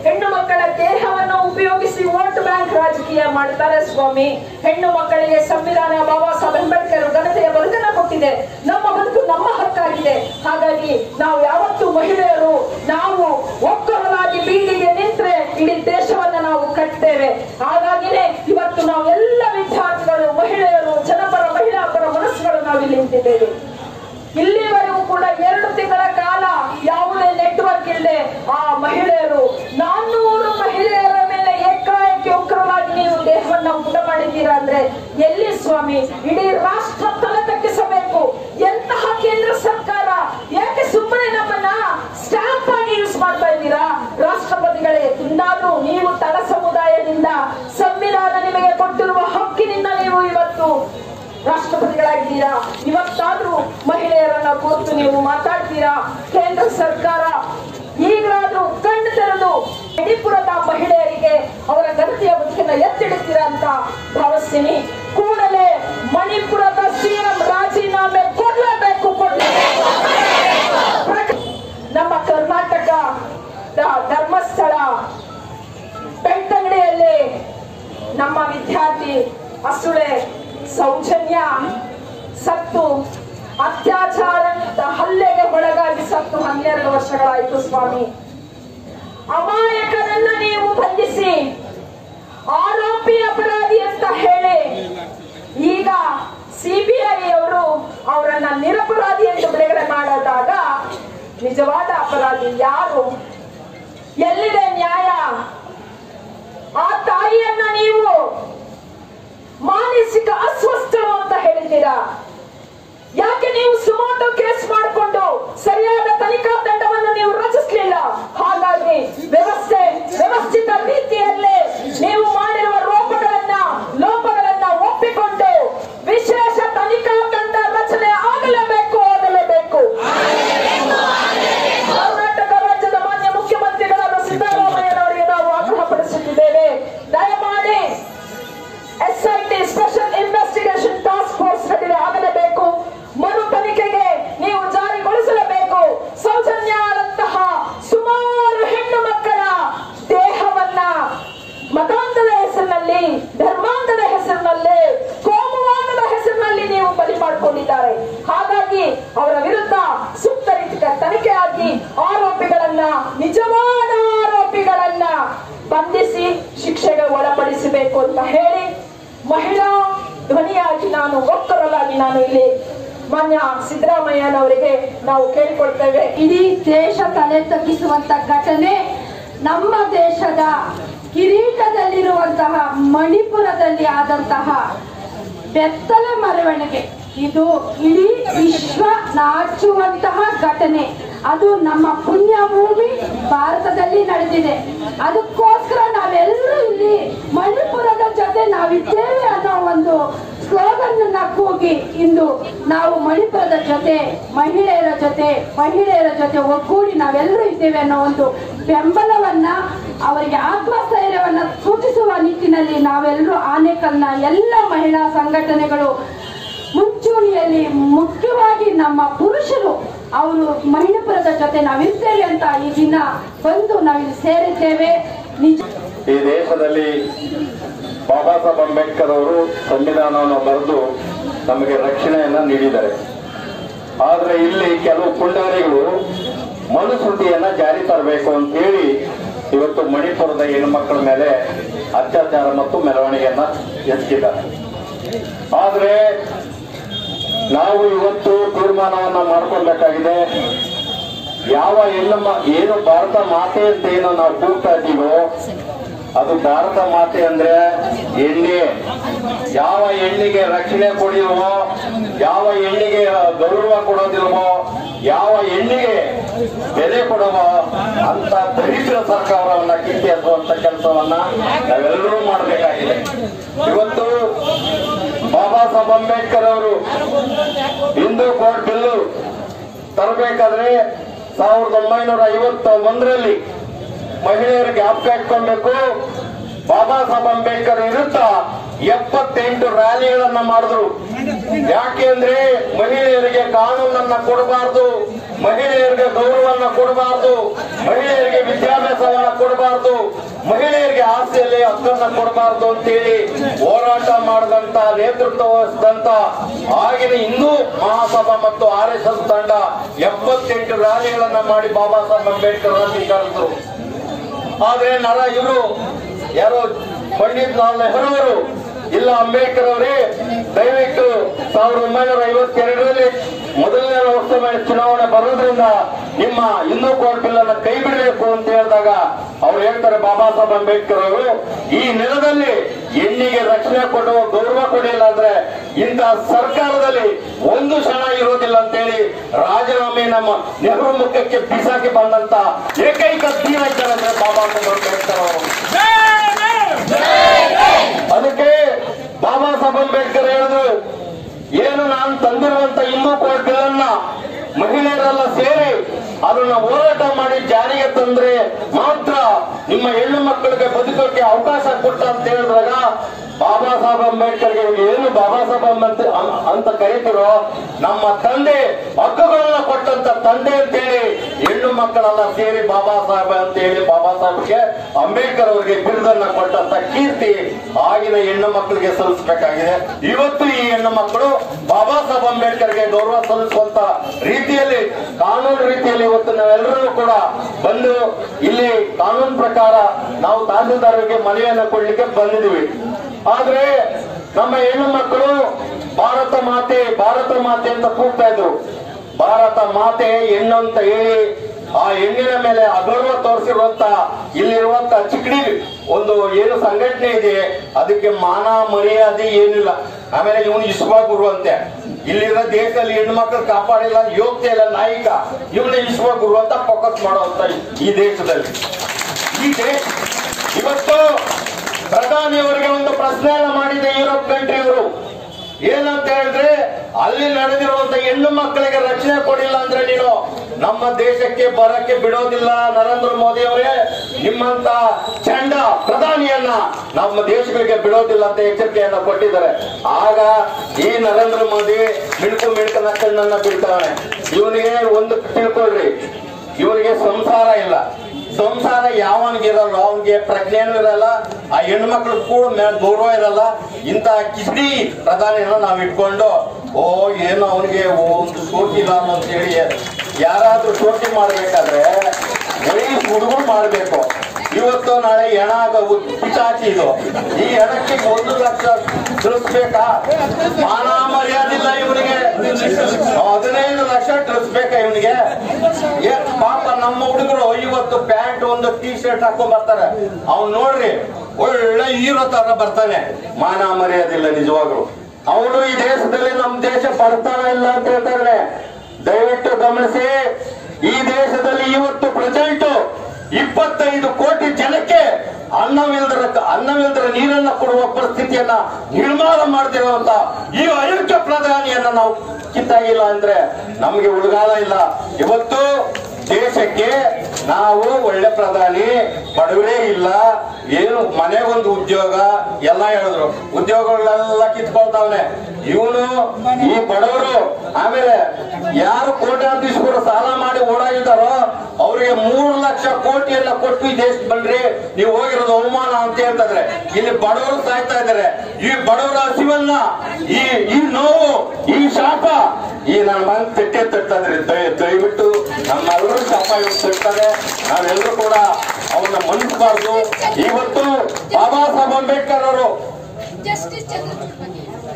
ಹೆಣ್ಣು ಮಕ್ಕಳ ದೇಹವನ್ನು ಉಪಯೋಗಿಸಿ ವೋಟ್ ಬ್ಯಾಂಕ್ ರಾಜಕೀಯ ಮಾಡ್ತಾರೆ ಸ್ವಾಮಿ ಹೆಣ್ಣು ಮಕ್ಕಳಿಗೆ ಸಂವಿಧಾನ ಬಾಬಾ ಸಾಹೇಬ್ ಅಂಬೇಡ್ಕರ್ ಘನತೆಯ ಬದುಕನ್ನ ಕೊಟ್ಟಿದೆ ನಮ್ಮ ಬದುಕು ನಮ್ಮ ಹಕ್ಕಾಗಿದೆ ಹಾಗಾಗಿ ನಾವು ಯಾವತ್ತು ಮಹಿಳೆಯರು ನಾವು ಒಕ್ಕರಲಾಗಿ ಬೀದಿಗೆ ನಿಂತ್ರೆ ಇಡೀ ದೇಶವನ್ನ ನಾವು ಕಟ್ತೇವೆ ಹಾಗಾಗಿನೇ ಇವತ್ತು ನಾವು ಎಲ್ಲ ವಿದ್ಯಾರ್ಥಿಗಳು ಮಹಿಳೆಯರು ಜನಪರ ಮಹಿಳಾ ಪರ ಮನಸ್ಸುಗಳು ನಾವಿಲ್ಲಿ ನಿಂತಿದ್ದೇವೆ ಇಲ್ಲಿವರೆಗೂ ಕೂಡ ಎರಡು ತಿಂಗಳ ಕಾಲ ಯಾವುದೇ ನೆಟ್ವರ್ಕ್ ಇಲ್ಲದೆ ಆ ಮಹಿಳೆಯರು ನಾನ್ನೂರು ಮಹಿಳೆಯರ ಮೇಲೆ ಏಕಾಏಕಿ ಉಗ್ರವಾಗಿ ನೀವು ದೇಹವನ್ನ ಊಟ ಮಾಡಿದ್ದೀರಾ ಅಂದ್ರೆ ಎಲ್ಲಿ ಸ್ವಾಮಿ ಇಡೀ ರಾಷ್ಟ್ರ ತಲೆ ತಗ್ಗಿಸಬೇಕು ಎಂತಹ ಕೇಂದ್ರ ಸರ್ಕಾರ ಯಾಕೆ ಸುಮ್ಮನೆ ನಮ್ಮನ್ನ ಸ್ಟಾಂಪ್ ಆಗಿ ಯೂಸ್ ಮಾಡ್ತಾ ಇದ್ದೀರಾ ರಾಷ್ಟ್ರಪತಿಗಳೇ ಇನ್ನಾದ್ರೂ ನೀವು ತಳ ಸಮುದಾಯದಿಂದ ಸಂವಿಧಾನ ನಿಮಗೆ ಕೊಟ್ಟಿರುವ ಹಕ್ಕಿನಿಂದ ನೀವು ಇವತ್ತು ರಾಷ್ಟ್ರಪತಿಗಳಾಗಿದ್ದೀರಾ ಇವತ್ತಾದ್ರೂ ಮಹಿಳೆಯರನ್ನ ಕೂತು ನೀವು ಮಾತಾಡ್ತೀರಾ ಕೇಂದ್ರ ಸರ್ಕಾರ ಈಗಲಾದ್ರೂ ಕಣ್ಣು ತೆರೆದು ಮಣಿಪುರದ ಮಹಿಳೆಯರಿಗೆ ಅವರ ಘನತೆಯ ಬದುಕನ್ನ ಎತ್ತಿಡುತ್ತೀರಾ ಅಂತ ಭಾವಿಸ್ತೀನಿ ಕೂಡಲೇ ಮಣಿಪುರದ ಸಿಎಂ ರಾಜೀನಾಮೆ ಕೊಡ್ಲೇಬೇಕು ಕೊಡ್ಲೇಬೇಕು ಪ್ರಕ- ನಮ್ಮ ಕರ್ನಾಟಕ ಧರ್ಮಸ್ಥಳ ಬೆಳ್ತಂಗಡಿಯಲ್ಲಿ ನಮ್ಮ ವಿದ್ಯಾರ್ಥಿ ಅಸುಳೆ ಸೌಜನ್ಯ ಸತ್ತು ಅತ್ಯಾಚಾರ ಹಲ್ಲೆಗೆ ಒಳಗಾಗಿ ಸತ್ತು ಹನ್ನೆರಡು ವರ್ಷಗಳಾಯಿತು ಸ್ವಾಮಿ ಅಮಾಯಕರನ್ನ ನೀವು ಬಂಧಿಸಿ ಆರೋಪಿ ಅಪರಾಧಿ ಅಂತ ಹೇಳಿ ಈಗ ಸಿಬಿಐ ಅವರು ಅವರನ್ನ ನಿರಪರಾಧಿ ಎಂದು ಬಿಡುಗಡೆ ಮಾಡಿದಾಗ ನಿಜವಾದ ಅಪರಾಧಿ ಯಾರು ಎಲ್ಲಿದೆ ನ್ಯಾಯ ಆ ತಾಯಿಯನ್ನ ನೀವು ಮಾನಸಿಕ ಅಸ್ವಸ್ಥರು ಅಂತ ಹೇಳಿದ್ದೀರಾ ಯಾಕೆ ನೀವು ಸುಮೋಟೋ ಕೇಸ್ ಮಾಡಿಕೊಂಡು ಸರಿಯಾದ ತನಿಖಾ ತಂಡವನ್ನು ನೀವು ರಚಿಸಲಿಲ್ಲ ಹಾಗಾಗಿ ವ್ಯವಸ್ಥೆ ವ್ಯವಸ್ಥಿತ ರೀತಿಯಲ್ಲೇ ನೀವು ಮಾಡಿರುವ ಲೋಪಗಳನ್ನ ಲೋಪಗಳನ್ನ ಒಪ್ಪಿಕೊಂಡು ವಿಶೇಷ ತನಿಖಾ ತಂಡ ರಚನೆ ಆಗಲೇಬೇಕು ಆಗಲೇಬೇಕು ಕರ್ನಾಟಕ ರಾಜ್ಯದ ಮಾನ್ಯ ಮುಖ್ಯಮಂತ್ರಿಗಳಾದ ಸಿದ್ದರಾಮಯ್ಯನವರಿಗೆ ನಾವು ಆಗ್ರಹಪಡಿಸುತ್ತಿದ್ದೇವೆ ದಯಮಾಡಿ SIT special investigation task force ರಚನೆ ಆಗಲೇಬೇಕು ಮರು ತನಿಖೆಗೆ ನೀವು ಜಾರಿಗೊಳಿಸಲೇಬೇಕು ಸೌಜನ್ಯರಂತಹ ಸುಮಾರು ಹೆಣ್ಣು ಮಕ್ಕಳ ದೇಹವನ್ನ ಮತಾಂಧದ ಹೆಸರಿನಲ್ಲಿ ಧರ್ಮಾಂಧದ ಹೆಸರಿನಲ್ಲಿ ಕೋಮುವಾದದ ಹೆಸರಿನಲ್ಲಿ ನೀವು ಬಲಿ ಮಾಡಿಕೊಂಡಿದ್ದಾರೆ ಹಾಗಾಗಿ ಅವರ ವಿರುದ್ಧ ಸೂಕ್ತ ರೀತಿಯ ತನಿಖೆ ಆಗಿ ಆರೋಪಿಗಳನ್ನ ನಿಜವಾದ ಆರೋಪಿಗಳನ್ನ ಬಂಧಿಸಿ ಶಿಕ್ಷೆಗೆ ಒಳಪಡಿಸಬೇಕು ಅಂತ ಹೇಳಿ ಮಹಿಳಾ ಧ್ವನಿಯಾಗಿ ನಾನು ಒಕ್ಕರಲಾಗಿ ನಾನು ಇಲ್ಲಿ ಮಾನ್ಯ ಸಿದ್ದರಾಮಯ್ಯನವರಿಗೆ ನಾವು ಕೇಳಿಕೊಳ್ತೇವೆ ಇಡೀ ದೇಶ ತಲೆ ತಗ್ಗಿಸುವಂತ ಘಟನೆ ನಮ್ಮ ದೇಶದ ಕಿರೀಟದಲ್ಲಿರುವಂತಹ ಮಣಿಪುರದಲ್ಲಿ ಆದಂತಹ ಬೆತ್ತಲ ಮೆರವಣಿಗೆ ಇದು ಇಡೀ ವಿಶ್ವ ನಾಚುವಂತಹ ಘಟನೆ ಅದು ನಮ್ಮ ಪುಣ್ಯ ಭೂಮಿ ಭಾರತದಲ್ಲಿ ನಡೆದಿದೆ ಅದಕ್ಕೋಸ್ಕರ ನಾವೆಲ್ಲರೂ ಇಲ್ಲಿ ಮಣಿಪುರದ ಜೊತೆ ನಾವಿದ್ದೇವೆ ಅನ್ನೋ ಒಂದು ಸ್ಲೋಗನ್ ಅನ್ನ ಕೂಗಿ ಇಂದು ನಾವು ಮಣಿಪುರದ ಜೊತೆ ಮಹಿಳೆಯರ ಜೊತೆ ಮಹಿಳೆಯರ ಜೊತೆ ಒಗ್ಗೂಡಿ ನಾವೆಲ್ಲರೂ ಇದ್ದೇವೆ ಅನ್ನೋ ಒಂದು ಬೆಂಬಲವನ್ನ ಅವರಿಗೆ ಆತ್ಮಸ್ಥೈರ್ಯವನ್ನ ಸೂಚಿಸುವ ನಿಟ್ಟಿನಲ್ಲಿ ನಾವೆಲ್ಲರೂ ಆನೇಕಲ್ನ ಎಲ್ಲ ಮಹಿಳಾ ಸಂಘಟನೆಗಳು ಮುಂಚೂಣಿಯಲ್ಲಿ ಮುಖ್ಯವಾಗಿ ನಮ್ಮ ಪುರುಷರು ಅವರು ಮಣಿಪುರದ ಜೊತೆ ನಾವಿರ್ತೇವೆ ಅಂತ ಈ ದಿನ ಬಂದು ನಾವಿಲ್ಲಿ ಸೇರಿದ್ದೇವೆ ನಿಜ ಈ ದೇಶದಲ್ಲಿ ಬಾಬಾ ಸಾಹೇಬ್ ಅಂಬೇಡ್ಕರ್ ಅವರು ಸಂವಿಧಾನವನ್ನು ಬರೆದು ನಮಗೆ ರಕ್ಷಣೆಯನ್ನ ನೀಡಿದ್ದಾರೆ ಆದ್ರೆ ಇಲ್ಲಿ ಕೆಲವು ಪುಂಡಾರಿಗಳು ಮನುಸ್ಮೃತಿಯನ್ನ ಜಾರಿ ತರಬೇಕು ಅಂತ ಹೇಳಿ ಇವತ್ತು ಮಣಿಪುರದ ಹೆಣ್ಣುಮಕ್ಕಳ ಮೇಲೆ ಅತ್ಯಾಚಾರ ಮತ್ತು ಮೆರವಣಿಗೆಯನ್ನ ಎಸಗಿದ್ದಾರೆ ಆದ್ರೆ ನಾವು ಇವತ್ತು ತೀರ್ಮಾನವನ್ನ ಮಾಡ್ಕೊಳ್ಬೇಕಾಗಿದೆ ಯಾವ ಹೆಣ್ಣಮ್ಮ ಏನು ಭಾರತ ಮಾತೆ ಅಂತ ಏನು ನಾವು ಕೂಗ್ತಾ ಇದ್ದೀವೋ ಅದು ಭಾರತ ಮಾತೆ ಅಂದ್ರೆ ಎಣ್ಣೆ ಯಾವ ಹೆಣ್ಣಿಗೆ ರಕ್ಷಣೆ ಕೊಡಿಲ್ವೋ ಯಾವ ಹೆಣ್ಣಿಗೆ ಗೌರವ ಕೊಡೋದಿಲ್ವೋ ಯಾವ ಹೆಣ್ಣಿಗೆ ಬೆಲೆ ಕೊಡುವೋ ಅಂತ ದರಿದ್ರ ಸರ್ಕಾರವನ್ನ ಕಿತ್ತಿ ಹಚ್ಚುವಂತ ಕೆಲಸವನ್ನ ನಾವೆಲ್ಲರೂ ಮಾಡಬೇಕಾಗಿದೆ ಇವತ್ತು ಬಾಬಾ ಸಾಹೇಬ್ ಅಂಬೇಡ್ಕರ್ ಅವರು ಹಿಂದೂ ಕೋರ್ಟ್ ಬಿಲ್ಲು ತರಬೇಕಾದ್ರೆ ಸಾವಿರದ ಒಂಬೈನೂರ ಐವತ್ತ ಒಂದರಲ್ಲಿ ಮಹಿಳೆಯರಿಗೆ ಜ್ಞಾಪಕ ಇಟ್ಕೊಳ್ಬೇಕು ಬಾಬಾ ಸಾಹೇಬ್ ಅಂಬೇಡ್ಕರ್ ವಿರುದ್ಧ ಎಪ್ಪತ್ತೆಂಟು ರ್ಯಾಲಿಗಳನ್ನ ಮಾಡಿದ್ರು ಯಾಕೆ ಅಂದ್ರೆ ಮಹಿಳೆಯರಿಗೆ ಕಾನೂನನ್ನ ಕೊಡಬಾರದು ಮಹಿಳೆಯರಿಗೆ ಗೌರವನ್ನ ಕೊಡಬಾರ್ದು ಮಹಿಳೆಯರಿಗೆ ವಿದ್ಯಾಭ್ಯಾಸವನ್ನ ಕೊಡಬಾರ್ದು ಮಹಿಳೆಯರಿಗೆ ಆಸ್ತಿಯಲ್ಲಿ ಹಕ್ಕನ್ನ ಕೊಡಬಾರ್ದು ಅಂತೇಳಿ ಹೋರಾಟ ಮಾಡಿದಂತ ನೇತೃತ್ವ ವಹಿಸಿದಂತ ಆಗಿನ ಹಿಂದೂ ಮಹಾಸಭಾ ಮತ್ತು ಆರ್ ಎಸ್ ಎಸ್ ತಂಡ ಎಪ್ಪತ್ತೆಂಟು ರ್ಯಾಲಿಗಳನ್ನ ಮಾಡಿ ಬಾಬಾ ಸಾಹೇಬ್ ಅಂಬೇಡ್ಕರ್ ಕರೆದ್ರು ಆದ್ರೆ ನರ ಇವರು ಯಾರೋ ಪಂಡಿತ್ ಲಾಲ್ ನೆಹರು ಅವರು ಇಲ್ಲ ಅಂಬೇಡ್ಕರ್ ಅವರೇ ದಯವಿಟ್ಟು ಸಾವಿರದ ಒಂಬೈನೂರ ಐವತ್ತೆರಡರಲ್ಲಿ ಮೊದಲನೇ ಲೋಕಸಭೆ ಚುನಾವಣೆ ಬರೋದ್ರಿಂದ ನಿಮ್ಮ ಹಿಂದೂ ಕೋಡ್ ಬಿಲ್ ಅನ್ನ ಕೈ ಬಿಡಬೇಕು ಅಂತ ಹೇಳಿದಾಗ ಅವ್ರು ಹೇಳ್ತಾರೆ ಬಾಬಾ ಸಾಹೇಬ್ ಅಂಬೇಡ್ಕರ್ ಅವರು ಈ ನೆಲದಲ್ಲಿ ಹೆಣ್ಣಿಗೆ ರಕ್ಷಣೆ ಕೊಡುವ ಗೌರವ ಕೊಡಿಲ್ಲ ಅಂದ್ರೆ ಇಂತಹ ಸರ್ಕಾರದಲ್ಲಿ ಒಂದು ಕ್ಷಣ ಇರೋದಿಲ್ಲ ಅಂತೇಳಿ ರಾಜೀನಾಮೆ ನಮ್ಮ ನೆಹರು ಮುಖಕ್ಕೆ ಬಿಸಾಕಿ ಬಂದಂತ ಏಕೈಕ ಧೀರ ಇದ್ದಾರೆ ಅಂದ್ರೆ ಬಾಬಾ ಸಾಹೇಬ್ ಅಂಬೇಡ್ಕರ್ ಅವರು ಅದಕ್ಕೆ ಬಾಬಾ ಸಾಹೇಬ್ ಅಂಬೇಡ್ಕರ್ ಹೇಳಿದ್ರು ಏನು ನಾನು ತಂದಿರುವಂತ ಹಿಂದೂ ಕೋಡ್ ಬಿಲ್ ಅನ್ನ ಮಹಿಳೆಯರೆಲ್ಲ ಸೇರಿ ಅದನ್ನ ಹೋರಾಟ ಮಾಡಿ ಜಾರಿಗೆ ತಂದ್ರೆ ಮಾತ್ರ ನಿಮ್ಮ ಹೆಣ್ಣು ಮಕ್ಕಳಿಗೆ ಬದುಕೋಕೆ ಅವಕಾಶ ಕೊಟ್ಟ ಅಂತ ಹೇಳಿದಾಗ ಬಾಬಾ ಸಾಹೇಬ್ ಅಂಬೇಡ್ಕರ್ಗೆ ಏನು ಬಾಬಾ ಸಾಹೇಬ್ ಅಂತ ಅಂತ ಕರೀತಿರೋ ನಮ್ಮ ತಂದೆ ಹಕ್ಕುಗಳನ್ನ ಕೊಟ್ಟಂತ ತಂದೆ ಅಂತೇಳಿ ಹೆಣ್ಣು ಮಕ್ಕಳೆಲ್ಲ ಸೇರಿ ಬಾಬಾ ಸಾಹೇಬ್ ಅಂತ ಹೇಳಿ ಬಾಬಾ ಸಾಹೇಬ್ಗೆ ಅಂಬೇಡ್ಕರ್ ಅವರಿಗೆ ಬಿರುದನ್ನ ಕೊಟ್ಟಂತ ಕೀರ್ತಿ ಆಗಿನ ಹೆಣ್ಣು ಮಕ್ಕಳಿಗೆ ಸಲ್ಲಿಸಬೇಕಾಗಿದೆ ಇವತ್ತು ಈ ಹೆಣ್ಣು ಮಕ್ಕಳು ಬಾಬಾ ಸಾಹೇಬ್ ಅಂಬೇಡ್ಕರ್ಗೆ ಗೌರವ ಸಲ್ಲಿಸುವಂತ ರೀತಿಯಲ್ಲಿ ಕಾನೂನು ರೀತಿಯಲ್ಲಿ ಇವತ್ತು ನಾವೆಲ್ಲರೂ ಕೂಡ ಬಂದು ಇಲ್ಲಿ ಕಾನೂನು ಪ್ರಕಾರ ನಾವು ತಹಸೀಲ್ದಾರರಿಗೆ ಮನವಿಯನ್ನ ಕೊಡ್ಲಿಕ್ಕೆ ಬಂದಿದ್ದೀವಿ ಆದ್ರೆ ನಮ್ಮ ಹೆಣ್ಣು ಮಕ್ಕಳು ಭಾರತ ಮಾತೆ ಭಾರತ ಮಾತೆ ಅಂತ ಕೂಗ್ತಾ ಇದ್ರು ಭಾರತ ಮಾತೆ ಹೆಣ್ಣು ಅಂತ ಹೇಳಿ ಆ ಹೆಣ್ಣಿನ ಮೇಲೆ ಅಗೌರವ ತೋರಿಸಿರುವಂತ ಇಲ್ಲಿರುವಂತ ಚಿಕ್ಕಡಿ ಒಂದು ಏನು ಸಂಘಟನೆ ಇದೆ ಅದಕ್ಕೆ ಮಾನ ಮರ್ಯಾದೆ ಏನಿಲ್ಲ ಆಮೇಲೆ ಇವನು ಇಸ್ವಾ ಗುರು ಅಂತೆ ಇಲ್ಲಿರೋ ದೇಶದಲ್ಲಿ ಹೆಣ್ಣು ಮಕ್ಕಳು ಕಾಪಾಡಿಲ್ಲ ಯೋಗ್ಯತೆ ಇಲ್ಲ ನಾಯಿಕ ಇವನ ಇಸ್ವಾ ಗುರು ಅಂತ ಫೋಕಸ್ ಮಾಡುವಂತ ಈ ದೇಶದಲ್ಲಿ ಈ ದೇಶ ಇವತ್ತು ಪ್ರಧಾನಿಯವರಿಗೆ ಒಂದು ಪ್ರಶ್ನೆಯನ್ನ ಮಾಡಿದೆ ಯುರೋಪ್ ಕಂಟ್ರಿಯವರು ಏನಂತ ಹೇಳಿದ್ರೆ ಅಲ್ಲಿ ನಡೆದಿರುವಂತ ಹೆಣ್ಣು ಮಕ್ಕಳಿಗೆ ರಕ್ಷಣೆ ಕೊಡಿಲ್ಲ ಅಂದ್ರೆ ನೀನು ನಮ್ಮ ದೇಶಕ್ಕೆ ಬರಕ್ಕೆ ಬಿಡೋದಿಲ್ಲ ನರೇಂದ್ರ ಮೋದಿ ಅವರೇ ನಿಮ್ಮಂತ ಚಂಡ ಪ್ರಧಾನಿಯನ್ನ ನಮ್ಮ ದೇಶಗಳಿಗೆ ಬಿಡೋದಿಲ್ಲ ಅಂತ ಎಚ್ಚರಿಕೆಯನ್ನ ಕೊಟ್ಟಿದ್ದಾರೆ ಆಗ ಈ ನರೇಂದ್ರ ಮೋದಿ ಮಿಣುಕು ಮಿಣುಕನ ಕಣ್ಣನ್ನ ಬಿಡ್ತಾನೆ ಇವನಿಗೆ ಒಂದು ತಿಳ್ಕೊಳ್ರಿ ಇವನಿಗೆ ಸಂಸಾರ ಇಲ್ಲ ಸಂಸಾರ ಯಾವನಿಗೆ ಇರಲ್ಲ ಅವನಿಗೆ ಪ್ರಜ್ಞೆನೂ ಇರಲ್ಲ ಆ ಹೆಣ್ಮಕ್ಳು ಕೂಡ ಮೇಲೆ ಗೌರವ ಇರಲ್ಲ ಇಂತ ಕಿಸ್ಡಿ ಪ್ರಧಾನಿಯನ್ನ ನಾವ್ ಇಟ್ಕೊಂಡು ಓ ಏನು ಅವನಿಗೆ ಒಂದು ಶೋಕಿ ಇಲ್ಲ ಅಂತ ಹೇಳಿ ಯಾರಾದ್ರೂ ಶೋಕಿ ಮಾಡ್ಬೇಕಾದ್ರೆ ವಯಸ್ಸು ಹುಡುಗರು ಮಾಡ್ಬೇಕು ಇವತ್ತು ನಾಳೆ ಹೆಣ ಆಗ- ಪಿಚಾಚಿ ಇದು ಈ ಹೆಣಕ್ಕೆ ಒಂದು ಲಕ್ಷ ತಿಳಿಸ್ಬೇಕಾ ಮಾನ ಮರ್ಯಾದೆ ಇಲ್ಲ ಇವನಿಗೆ ಹದಿನೈದು ಲಕ್ಷ ತಿಳಿಸ್ಬೇಕಾ ಇವನಿಗೆ ಏನ್ ಪಾಪ ನಮ್ಮ ಹುಡುಗರು ಇವತ್ತು ಪ್ಯಾಂಟ್ ಒಂದು ಟಿ ಶರ್ಟ್ ಹಾಕೊಂಡ್ ಬರ್ತಾರೆ ಅವ್ನ್ ನೋಡ್ರಿ ಒಳ್ಳೆ ಹೀರೋ ತರ ಬರ್ತಾನೆ ಮಾನ ಮರ್ಯಾದೆ ಇಲ್ಲ ನಿಜವಾಗ್ಲು ಅವನು ಈ ದೇಶದಲ್ಲಿ ನಮ್ಮ ದೇಶ ಬರ್ತಾನೆ ಇಲ್ಲ ಅಂತ ಹೇಳ್ತಾರೆ ದಯವಿಟ್ಟು ಗಮನಿಸಿ ಈ ದೇಶದಲ್ಲಿ ಇವತ್ತು ಪ್ರೆಸೆಂಟ್ ಇಪ್ಪತ್ತೈದು ಕೋಟಿ ಜನಕ್ಕೆ ಅನ್ನವಿಲ್ದರ ಅನ್ನವಿಲ್ದರ ನೀರನ್ನ ಕೊಡುವ ಪರಿಸ್ಥಿತಿಯನ್ನ ನಿರ್ಮಾಣ ಮಾಡ್ತಿರುವಂತ ಈ ಅಯೋಗ್ಯ ಪ್ರಧಾನಿಯನ್ನ ನಾವು ಕಿತ್ತಾಗಿಲ್ಲ ಅಂದ್ರೆ ನಮ್ಗೆ ಉಳಿಗಾಲ ಇಲ್ಲ ಇವತ್ತು ದೇಶಕ್ಕೆ ನಾವು ಒಳ್ಳೆ ಪ್ರಧಾನಿ ಬಡವರೇ ಇಲ್ಲ ಏನು ಮನೆಗೊಂದು ಉದ್ಯೋಗ ಎಲ್ಲ ಹೇಳಿದ್ರು ಉದ್ಯೋಗಗಳೆಲ್ಲ ಕಿತ್ಕೊಳ್ತಾವನೆ ಇವನು ಈ ಬಡವರು ಆಮೇಲೆ ಯಾರು ಕೋಟ್ಯಾಧೀಶರು ಸಾಲ ಮಾಡಿ ಓಡಾಗಿದ್ದಾರೋ ಅವರಿಗೆ ಮೂರು ಲಕ್ಷ ಕೋಟಿಯನ್ನ ಕೊಟ್ಟು ಈ ದೇಶ ಬನ್ರಿ ನೀವು ಹೋಗಿರೋದು ಅವಮಾನ ಅಂತ ಹೇಳ್ತಿದ್ರೆ ಇಲ್ಲಿ ಬಡವರು ಸಾಯ್ತಾ ಇದ್ದಾರೆ ಈ ಬಡವರ ಹಸಿವನ್ನ ಈ ಈ ನೋವು ಈ ಶಾಪ ಈ ನನ್ನ ಮನೆ ತೆಟ್ಟೆ ತಟ್ಟಂದ್ರೆ ದಯ- ದಯವಿಟ್ಟು ನಮ್ಮೆಲ್ಲರೂ ಶಾಪ ಇವತ್ತು ತಟ್ತಾರೆ ನಾವೆಲ್ಲರೂ ಕೂಡ ಅವನ್ನ ಮನ್ನಿಸಬಾರ್ದು ಇವತ್ತು ಬಾಬಾ ಸಾಹೇಬ್ ಅಂಬೇಡ್ಕರ್ ಅವರು ಜಸ್ಟಿಸ್ ಚಂದ್ರಚೂಡ್ ಬಗ್ಗೆ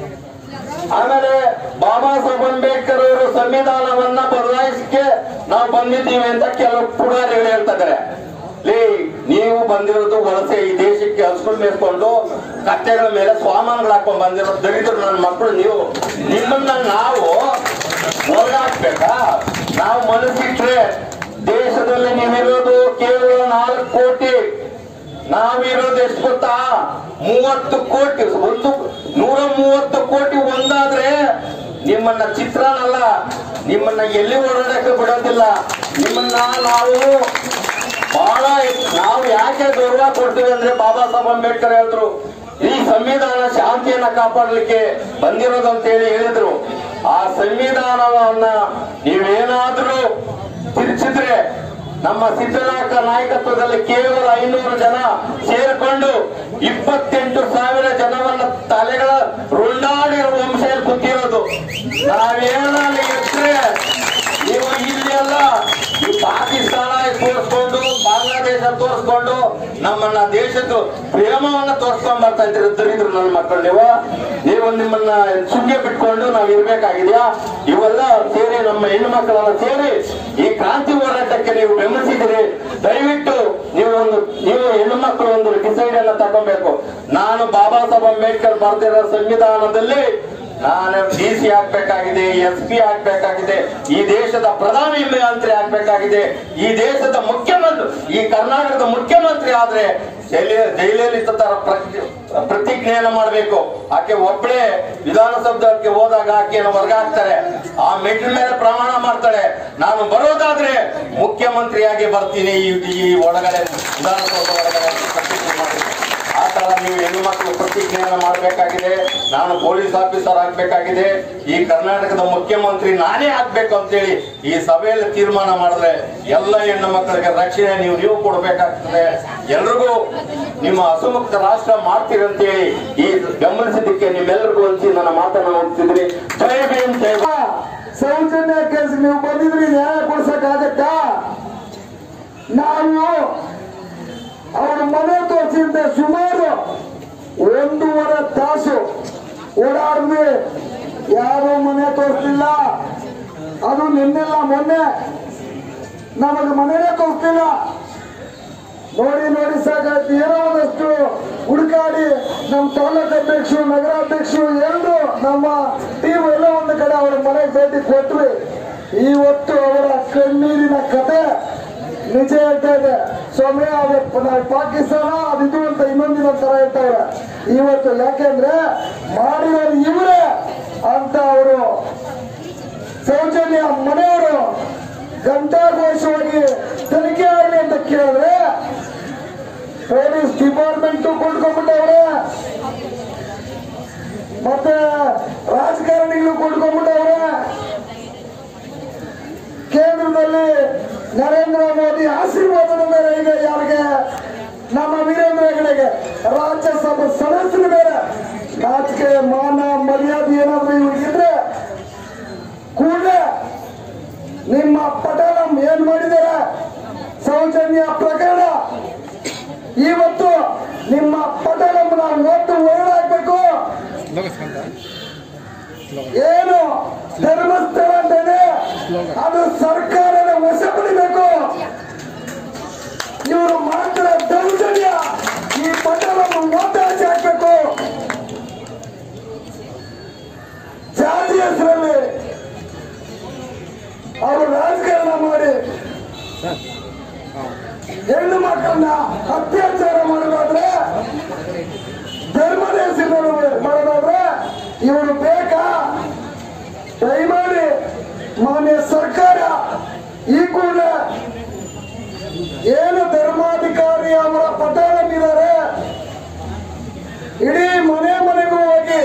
ಆಮೇಲೆ ಬಾಬಾ ಸಾಹೇಬ್ ಅಂಬೇಡ್ಕರ್ ಅವರು ಸಂವಿಧಾನವನ್ನ ಬದಲಾಯಿಸಕ್ಕೆ ನಾವು ಬಂದಿದ್ದೀವಿ ಅಂತ ಕೆಲವು ಪುಡಾರಿಗಳು ಹೇಳ್ತಾ ಇದಾರೆ ಲೇ ನೀವು ಬಂದಿರೋದು ವಲಸೆ ಈ ದೇಶಕ್ಕೆ ಹಸ್ಗಳು ಮೇಲ್ಕೊಂಡು ಕತ್ತೆಗಳ ಮೇಲೆ ಸ್ವಾಮಾನ್ಗಳು ಹಾಕೊಂಡ್ ಬಂದಿರೋ ದರಿದ್ರು ನನ್ನ ಮಕ್ಕಳು ನೀವು ನಿಮ್ಮನ್ನ ನಾವು ಹೊರಗಾಕ್ಬೇಕಾ ನಾವು ಮನಸ್ಸಿಟ್ರೆ ದೇಶದಲ್ಲಿ ನೀವಿರೋದು ಕೇವಲ ನಾಲ್ಕು ಕೋಟಿ ನಾವಿರೋದು ಎಷ್ಟು ಗೊತ್ತಾ ಮೂವತ್ತು ಕೋಟಿ ಒಂದು ನೂರ ಮೂವತ್ತು ಕೋಟಿ ಒಂದಾದ್ರೆ ನಿಮ್ಮನ್ನ ಚಿತ್ರನಲ್ಲ ನಿಮ್ಮನ್ನ ಎಲ್ಲಿ ಓಡಾಡಕ್ಕೆ ಬಿಡೋದಿಲ್ಲ ನಿಮ್ಮನ್ನ ನಾವು ಬಹಳ ನಾವು ಯಾಕೆ ಗೌರವ ಕೊಡ್ತೀವಿ ಅಂದ್ರೆ ಬಾಬಾ ಸಾಹೇಬ್ ಅಂಬೇಡ್ಕರ್ ಹೇಳಿದ್ರು ಈ ಸಂವಿಧಾನ ಶಾಂತಿಯನ್ನ ಕಾಪಾಡಲಿಕ್ಕೆ ಬಂದಿರೋದು ಅಂತ ಹೇಳಿ ಹೇಳಿದ್ರು ಆ ಸಂವಿಧಾನವನ್ನ ನೀವೇನಾದ್ರೂ ತಿರುಚಿದ್ರೆ ನಮ್ಮ ಸಿದ್ದನಾಯಕ ನಾಯಕತ್ವದಲ್ಲಿ ಕೇವಲ ಐನೂರು ಜನ ಸೇರಿಕೊಂಡು ಇಪ್ಪತ್ತೆಂಟು ಸಾವಿರ ಜನವನ್ನ ತಲೆಗಳ ರುಂಡಾಡಿರುವ ವಂಶದಲ್ಲಿ ಕೂತಿರೋದು ನಾವೇನಲ್ಲಿ ಇದ್ರೆ ನೀವು ಇಲ್ಲೆಲ್ಲ ಈ ಪಾಕಿಸ್ತಾನ ತೋರಿಸ್ಕೊಂಡು ಬಾಂಗ್ಲಾದೇಶ ತೋರಿಸ್ಕೊಂಡು ನಮ್ಮನ್ನ ದೇಶದ ಪ್ರೇಮವನ್ನ ತೋರಿಸ್ಕೊಂಡ್ ಬರ್ತಾ ಇದ್ರಿ ದರಿದ್ರು ನನ್ನ ಮಕ್ಕಳು ನೀವು ನೀವು ನಿಮ್ಮನ್ನ ಸುಮ್ಮನೆ ಬಿಟ್ಕೊಂಡು ನಾವ್ ಇರ್ಬೇಕಾಗಿದ್ಯಾ ಇವೆಲ್ಲ ಸೇರಿ ನಮ್ಮ ಹೆಣ್ಣು ಮಕ್ಕಳೆಲ್ಲ ಸೇರಿ ಈ ಕ್ರಾಂತಿ ಹೋರಾಟಕ್ಕೆ ನೀವು ಬೆಂಬಲಿಸಿದಿರಿ ದಯವಿಟ್ಟು ನೀವು ಒಂದು ನೀವು ಹೆಣ್ಣು ಮಕ್ಕಳು ಒಂದು ಡಿಸೈಡ್ ಅನ್ನ ತಗೊಬೇಕು ನಾನು ಬಾಬಾ ಸಾಹೇಬ್ ಅಂಬೇಡ್ಕರ್ ಬರ್ದಿರೋ ಸಂವಿಧಾನದಲ್ಲಿ ನಾನು ಡಿ ಸಿ ಆಗ್ಬೇಕಾಗಿದೆ ಎಸ್ ಪಿ ಆಗ್ಬೇಕಾಗಿದೆ ಈ ದೇಶದ ಪ್ರಧಾನಿ ಮಂತ್ರಿ ಆಗ್ಬೇಕಾಗಿದೆ ಈ ದೇಶದ ಮುಖ್ಯಮಂತ್ರಿ ಈ ಕರ್ನಾಟಕದ ಮುಖ್ಯಮಂತ್ರಿ ಆದ್ರೆ ಜೈಲಿ ಜೈಲಲಿತ ತರ ಪ್ರತಿ- ಪ್ರತಿಜ್ಞೆಯನ್ನ ಮಾಡಬೇಕು ಆಕೆ ಒಬ್ಬಳೇ ವಿಧಾನಸೌಧಕ್ಕೆ ಹೋದಾಗ ಆಕೆಯನ್ನು ಹೊರಗಾಕ್ತಾರೆ ಆ ಮೆಟ್ಟಿನ ಮೇಲೆ ಪ್ರಮಾಣ ಮಾಡ್ತಾಳೆ ನಾನು ಬರೋದಾದ್ರೆ ಮುಖ್ಯಮಂತ್ರಿಯಾಗಿ ಬರ್ತೀನಿ ಈ ಈ ಒಳಗಡೆ ವಿಧಾನಸೌಧ ಒಳಗಡೆ ಅಂತ ಪ್ರತಿಜ್ಞೆ ಮಾಡಿ ಆ ತರ ನೀವು ಹೆಣ್ಣು ಮಕ್ಕಳು ಪ್ರತಿಜ್ಞೆಯನ್ನು ಮಾಡಬೇಕಾಗಿದೆ ನಾನು ಪೊಲೀಸ್ ಆಫೀಸರ್ ಆಗ್ಬೇಕಾಗಿದೆ ಈ ಕರ್ನಾಟಕದ ಮುಖ್ಯಮಂತ್ರಿ ನಾನೇ ಆಗ್ಬೇಕು ಅಂತೇಳಿ ಈ ಸಭೆಯಲ್ಲಿ ತೀರ್ಮಾನ ಮಾಡಿದ್ರೆ ಎಲ್ಲ ಹೆಣ್ಣು ಮಕ್ಕಳಿಗೆ ರಕ್ಷಣೆ ನೀವು ನೀವು ಕೊಡ್ಬೇಕಾಗ್ತದೆ ಎಲ್ರಿಗೂ ನಿಮ್ಮ ಹಸುಮುಕ್ತ ರಾಷ್ಟ್ರ ಮಾಡ್ತೀರಿ ಅಂತೇಳಿ ಈ ಗಮನಿಸಿದ್ದಕ್ಕೆ ನಿಮ್ಮೆಲ್ಲರಿಗೂ ಹಂಚಿ ನನ್ನ ಮಾತನ್ನ ಹೋಗ್ತಿದ್ರಿ ಜೈ ಭೀಮ್ ಜೈ ಭಾರತ್. ಸೌಜನ್ಯ ಕೇಸ್ ನೀವು ಬಂದಿದ್ರಿ ನ್ಯಾಯ ಕೊಡ್ಸಕ್ಕಾಗತ್ತಾ ನಾವು ಅವರ ಮನೆ ತೋರಿಸಿದ ಸುಮಾರು ಒಂದೂವರೆ ತಾಸು ಓಡಾಡಿದ್ವಿ ಯಾರು ಮನೆ ತೋರಿಸ್ಲಿಲ್ಲ ಅದು ನಿನ್ನೆಲ್ಲ ಮೊನ್ನೆ ನಮಗೆ ಮನೆನೇ ತೋರಿಸ್ಲಿಲ್ಲ ನೋಡಿ ನೋಡಿ ಸಾಕಾಯ್ತು ಏನೋ ಒಂದಷ್ಟು ಹುಡುಕಾಡಿ ನಮ್ಮ ತಾಲೂಕು ಅಧ್ಯಕ್ಷರು ನಗರಾಧ್ಯಕ್ಷರು ಎಲ್ಲರೂ ನಮ್ಮ ಟೀಮ್ ಎಲ್ಲ ಒಂದು ಕಡೆ ಅವರ ಮನೆಗೆ ಭೇಟಿ ಕೊಟ್ವಿ ಇವತ್ತು ಅವರ ಕಣ್ಣೀರಿನ ಕತೆ ನಿಜ ಹೇಳ್ತಾ ಇದೆ ಸ್ವಾಮಿ ಅದು ನಾವು ಪಾಕಿಸ್ತಾನ ಅದಿದು ಅಂತ ಇನ್ನೊಂದಿನ ತರ ಹೇಳ್ತಾವ್ರೆ ಇವತ್ತು ಯಾಕೆಂದ್ರೆ ಮಾಡಿರೋರು ಇವರೇ ಅಂತ ಅವರು ಸೌಜನ್ಯ ಮನೆಯವರು ಗಂಟಾಘೋಷವಾಗಿ ತನಿಖೆ ಆಗಲಿ ಅಂತ ಕೇಳಿದ್ರೆ ಪೊಲೀಸ್ ಡಿಪಾರ್ಟ್ಮೆಂಟ್ ಕೊಂಡ್ಕೊಂಡ್ಬಿಟ್ಟವ್ರೆ ಮತ್ತೆ ರಾಜಕಾರಣಿಗಳು ಕೊಂಡ್ಕೊಂಡ್ಬಿಟ್ಟವ್ರೆ ಕೇಂದ್ರದಲ್ಲಿ ನರೇಂದ್ರ ಮೋದಿ ಆಶೀರ್ವಾದದ ಮೇಲೆ ಈಗ ಯಾರಿಗೆ ನಮ್ಮ ವೀರೇಂದ್ರ ಹೆಗಡೆಗೆ ರಾಜ್ಯಸಭಾ ಸದಸ್ಯರ ಮೇಲೆ ನಾಚಿಕೆ ಮಾನ ಮರ್ಯಾದೆ ಏನಾದ್ರೂ ಇವ್ರಿಗಿದ್ರೆ ಕೂಡಲೇ ನಿಮ್ಮ ಪಟೇಲಂ ಏನ್ ಮಾಡಿದ್ದಾರೆ ಸೌಜನ್ಯ ಪ್ರಕರಣ ಇವತ್ತು ನಿಮ್ಮ ಪಟೇಲಂನ ಒಟ್ಟು ಹೊರಡಾಕ್ಬೇಕು ಏನು ಧರ್ಮಸ್ಥಳ ಅಂತಾನೆ ಅದು ಸರ್ಕಾರದ ವಶ ಪಡಿಬೇಕು ಇವರು ಮಾತ್ರ ದೌರ್ಜನ್ಯ ಈ ಪಟೇಲನ್ನು ಒತ್ತಾಚೆ ಹಾಕ್ಬೇಕು ಜಾತಿ ಹೆಸರಲ್ಲಿ ಅವರು ರಾಜಕಾರಣ ಮಾಡಿ ಹೆಣ್ಣು ಮಕ್ಕಳನ್ನ ಅತ್ಯಾಚಾರ ಮಾಡೋದಾದ್ರೆ ಧರ್ಮದ ಹೆಸರಿನಲ್ಲಿ ಮಾಡೋದಾದ್ರೆ ಇವರು ಬೇಕಾ ದಯಮಾಡಿ ಮಾನ್ಯ ಸರ್ಕಾರ ಈ ಕೂಡ ಏನು ಧರ್ಮಾಧಿಕಾರಿ ಅವರ ಪಟಾಳಮಿದ್ದಾರೆ ಇಡೀ ಮನೆ ಮನೆಗೂ ಹೋಗಿ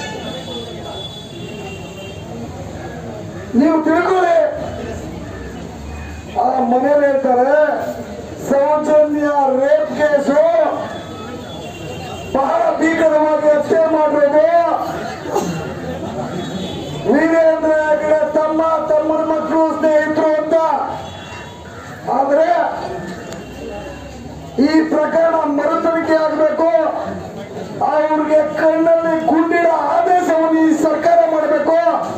ನೀವು ತಿಳ್ಕೊಳ್ಳಿ ಆ ಮನೇಲಿ ಹೇಳ್ತಾರೆ ಸೌಜನ್ಯ ರೇಪ್ ಕೇಸು ಬಹಳ ಭೀಕರವಾಗಿ ಹತ್ಯೆ ಮಾಡಿರೋದು ವೀರೇಂದ್ರ ಹೆಗಡೆ ತಮ್ಮ ತಮ್ಮನ ಮಕ್ಕಳು ಸ್ನೇಹಿತರು ಅಂತ ಆದ್ರೆ ಈ ಪ್ರಕರಣ ಮರುತನಿಖೆ ಆಗಬೇಕು ಅವ್ರಿಗೆ ಕಣ್ಣಲ್ಲಿ ಗುಂಡಿನ ಆದೇಶವನ್ನು ಈ ಸರ್ಕಾರ ಮಾಡಬೇಕು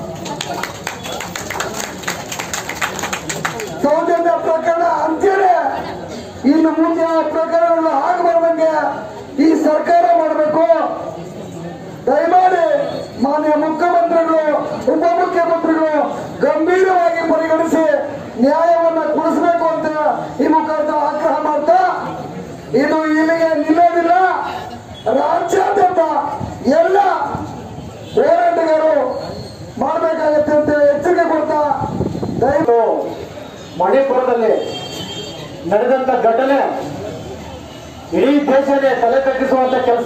ಸೌಜನ್ಯ ಪ್ರಕರಣ ಅಂತ್ಯನೇ ಇನ್ನು ಮುಂದೆ ಆ ಪ್ರಕರಣಗಳು ಆಗಬಾರ್ದಂಗೆ ಈ ಸರ್ಕಾರ ಮಾಡಬೇಕು ದಯಮಾಡಿ ಮಾನ್ಯ ಮುಖ್ಯಮಂತ್ರಿಗಳು ಉಪಮುಖ್ಯಮಂತ್ರಿಗಳು ಗಂಭೀರವಾಗಿ ಪರಿಗಣಿಸಿ ನ್ಯಾಯವನ್ನ ಕೊಡಿಸಬೇಕು ಅಂತ ಈ ಮುಖಾಂತರ ಆಗ್ರಹ ಮಾಡ್ತಾ ಇದು ಇಲ್ಲಿಗೆ ನಿಲ್ಲೋದಿಲ್ಲ ರಾಜ್ಯಾದ್ಯಂತ ಎಲ್ಲ ಹೋರಾಟಗಾರರು ಮಾಡಬೇಕಾಗತ್ತೆ ಅಂತ ಎಚ್ಚರಿಕೆ ಕೊಡ್ತಾ ದಯವಿಟ್ಟು ಮಣಿಪುರದಲ್ಲಿ ನಡೆದಂತ ಘಟನೆ ಇಡೀ ದೇಶನೇ ತಲೆ ತಗ್ಗಿಸುವಂತ ಕೆಲಸ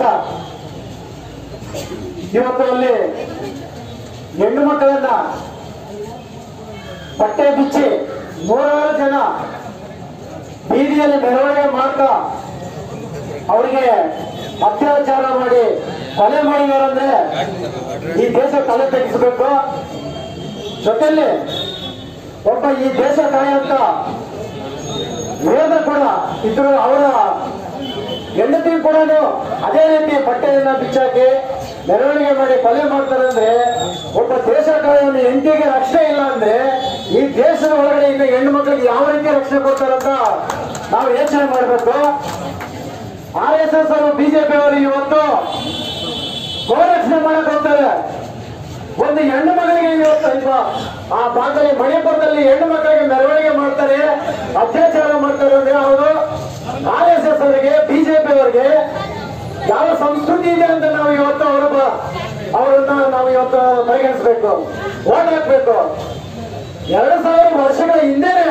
ಇವತ್ತು ಅಲ್ಲಿ ಹೆಣ್ಣು ಮಕ್ಕಳನ್ನ ಬಟ್ಟೆ ಬಿಚ್ಚಿ ನೂರಾರು ಜನ ಬೀದಿಯಲ್ಲಿ ಮೆರವಣಿಗೆ ಮಾಡ್ತಾ ಅವರಿಗೆ ಅತ್ಯಾಚಾರ ಮಾಡಿ ಕೊಲೆ ಮಾಡಿದಾರಂದ್ರೆ ಈ ದೇಶ ತಲೆ ತಗ್ಗಿಸಬೇಕು ಜೊತೆಯಲ್ಲಿ ಒಬ್ಬ ಈ ದೇಶ ಕಾಯಂತ ವೇದ ಕೂಡ ಇದ್ರು ಅವರ ಹೆಂಡತಿ ಕೂಡ ಅದೇ ರೀತಿ ಬಟ್ಟೆಯನ್ನ ಬಿಚ್ಚಾಕಿ ಮೆರವಣಿಗೆ ಮಾಡಿ ಕೊಲೆ ಮಾಡ್ತಾರೆ ಅಂದ್ರೆ ಒಬ್ಬ ದೇಶ ಕಾಯೋನು ಹೆಂಡತಿಗೆ ರಕ್ಷಣೆ ಇಲ್ಲ ಅಂದ್ರೆ ಈ ದೇಶದ ಒಳಗಡೆ ಇನ್ನು ಹೆಣ್ಣು ಮಕ್ಕಳಿಗೆ ಯಾವ ರೀತಿ ರಕ್ಷಣೆ ಕೊಡ್ತಾರಂತ ನಾವು ಯೋಚನೆ ಮಾಡಬೇಕು ಆರ್ ಎಸ್ ಎಸ್ ಅವರು ಬಿಜೆಪಿ ಅವರು ಇವತ್ತು ಗೋರಕ್ಷಣೆ ಮಾಡಕ್ ಹೋಗ್ತಾರೆ ಒಂದು ಹೆಣ್ಣು ಮಗಳಿಗೆ ಇವತ್ತು ಇಲ್ವಾ ಆ ಭಾಗದಲ್ಲಿ ಮಣಿಪುರದಲ್ಲಿ ಹೆಣ್ಣು ಮಕ್ಕಳಿಗೆ ಮೆರವಣಿಗೆ ಮಾಡ್ತಾರೆ ಅತ್ಯಾಚಾರ ಮಾಡ್ತಾರೆ ಅಂದ್ರೆ ಅವರು ಆರ್ ಎಸ್ ಎಸ್ ಅವರಿಗೆ ಬಿಜೆಪಿ ಅವರಿಗೆ ಯಾವ ಸಂಸ್ಕೃತಿ ಇದೆ ಅಂತ ನಾವು ಇವತ್ತು ಅವರ ಅವರನ್ನ ನಾವು ಇವತ್ತು ಪರಿಗಣಿಸಬೇಕು ಓಟ್ ಹಾಕ್ಬೇಕು ಎರಡು ಸಾವಿರ ವರ್ಷಗಳ ಹಿಂದೆನೆ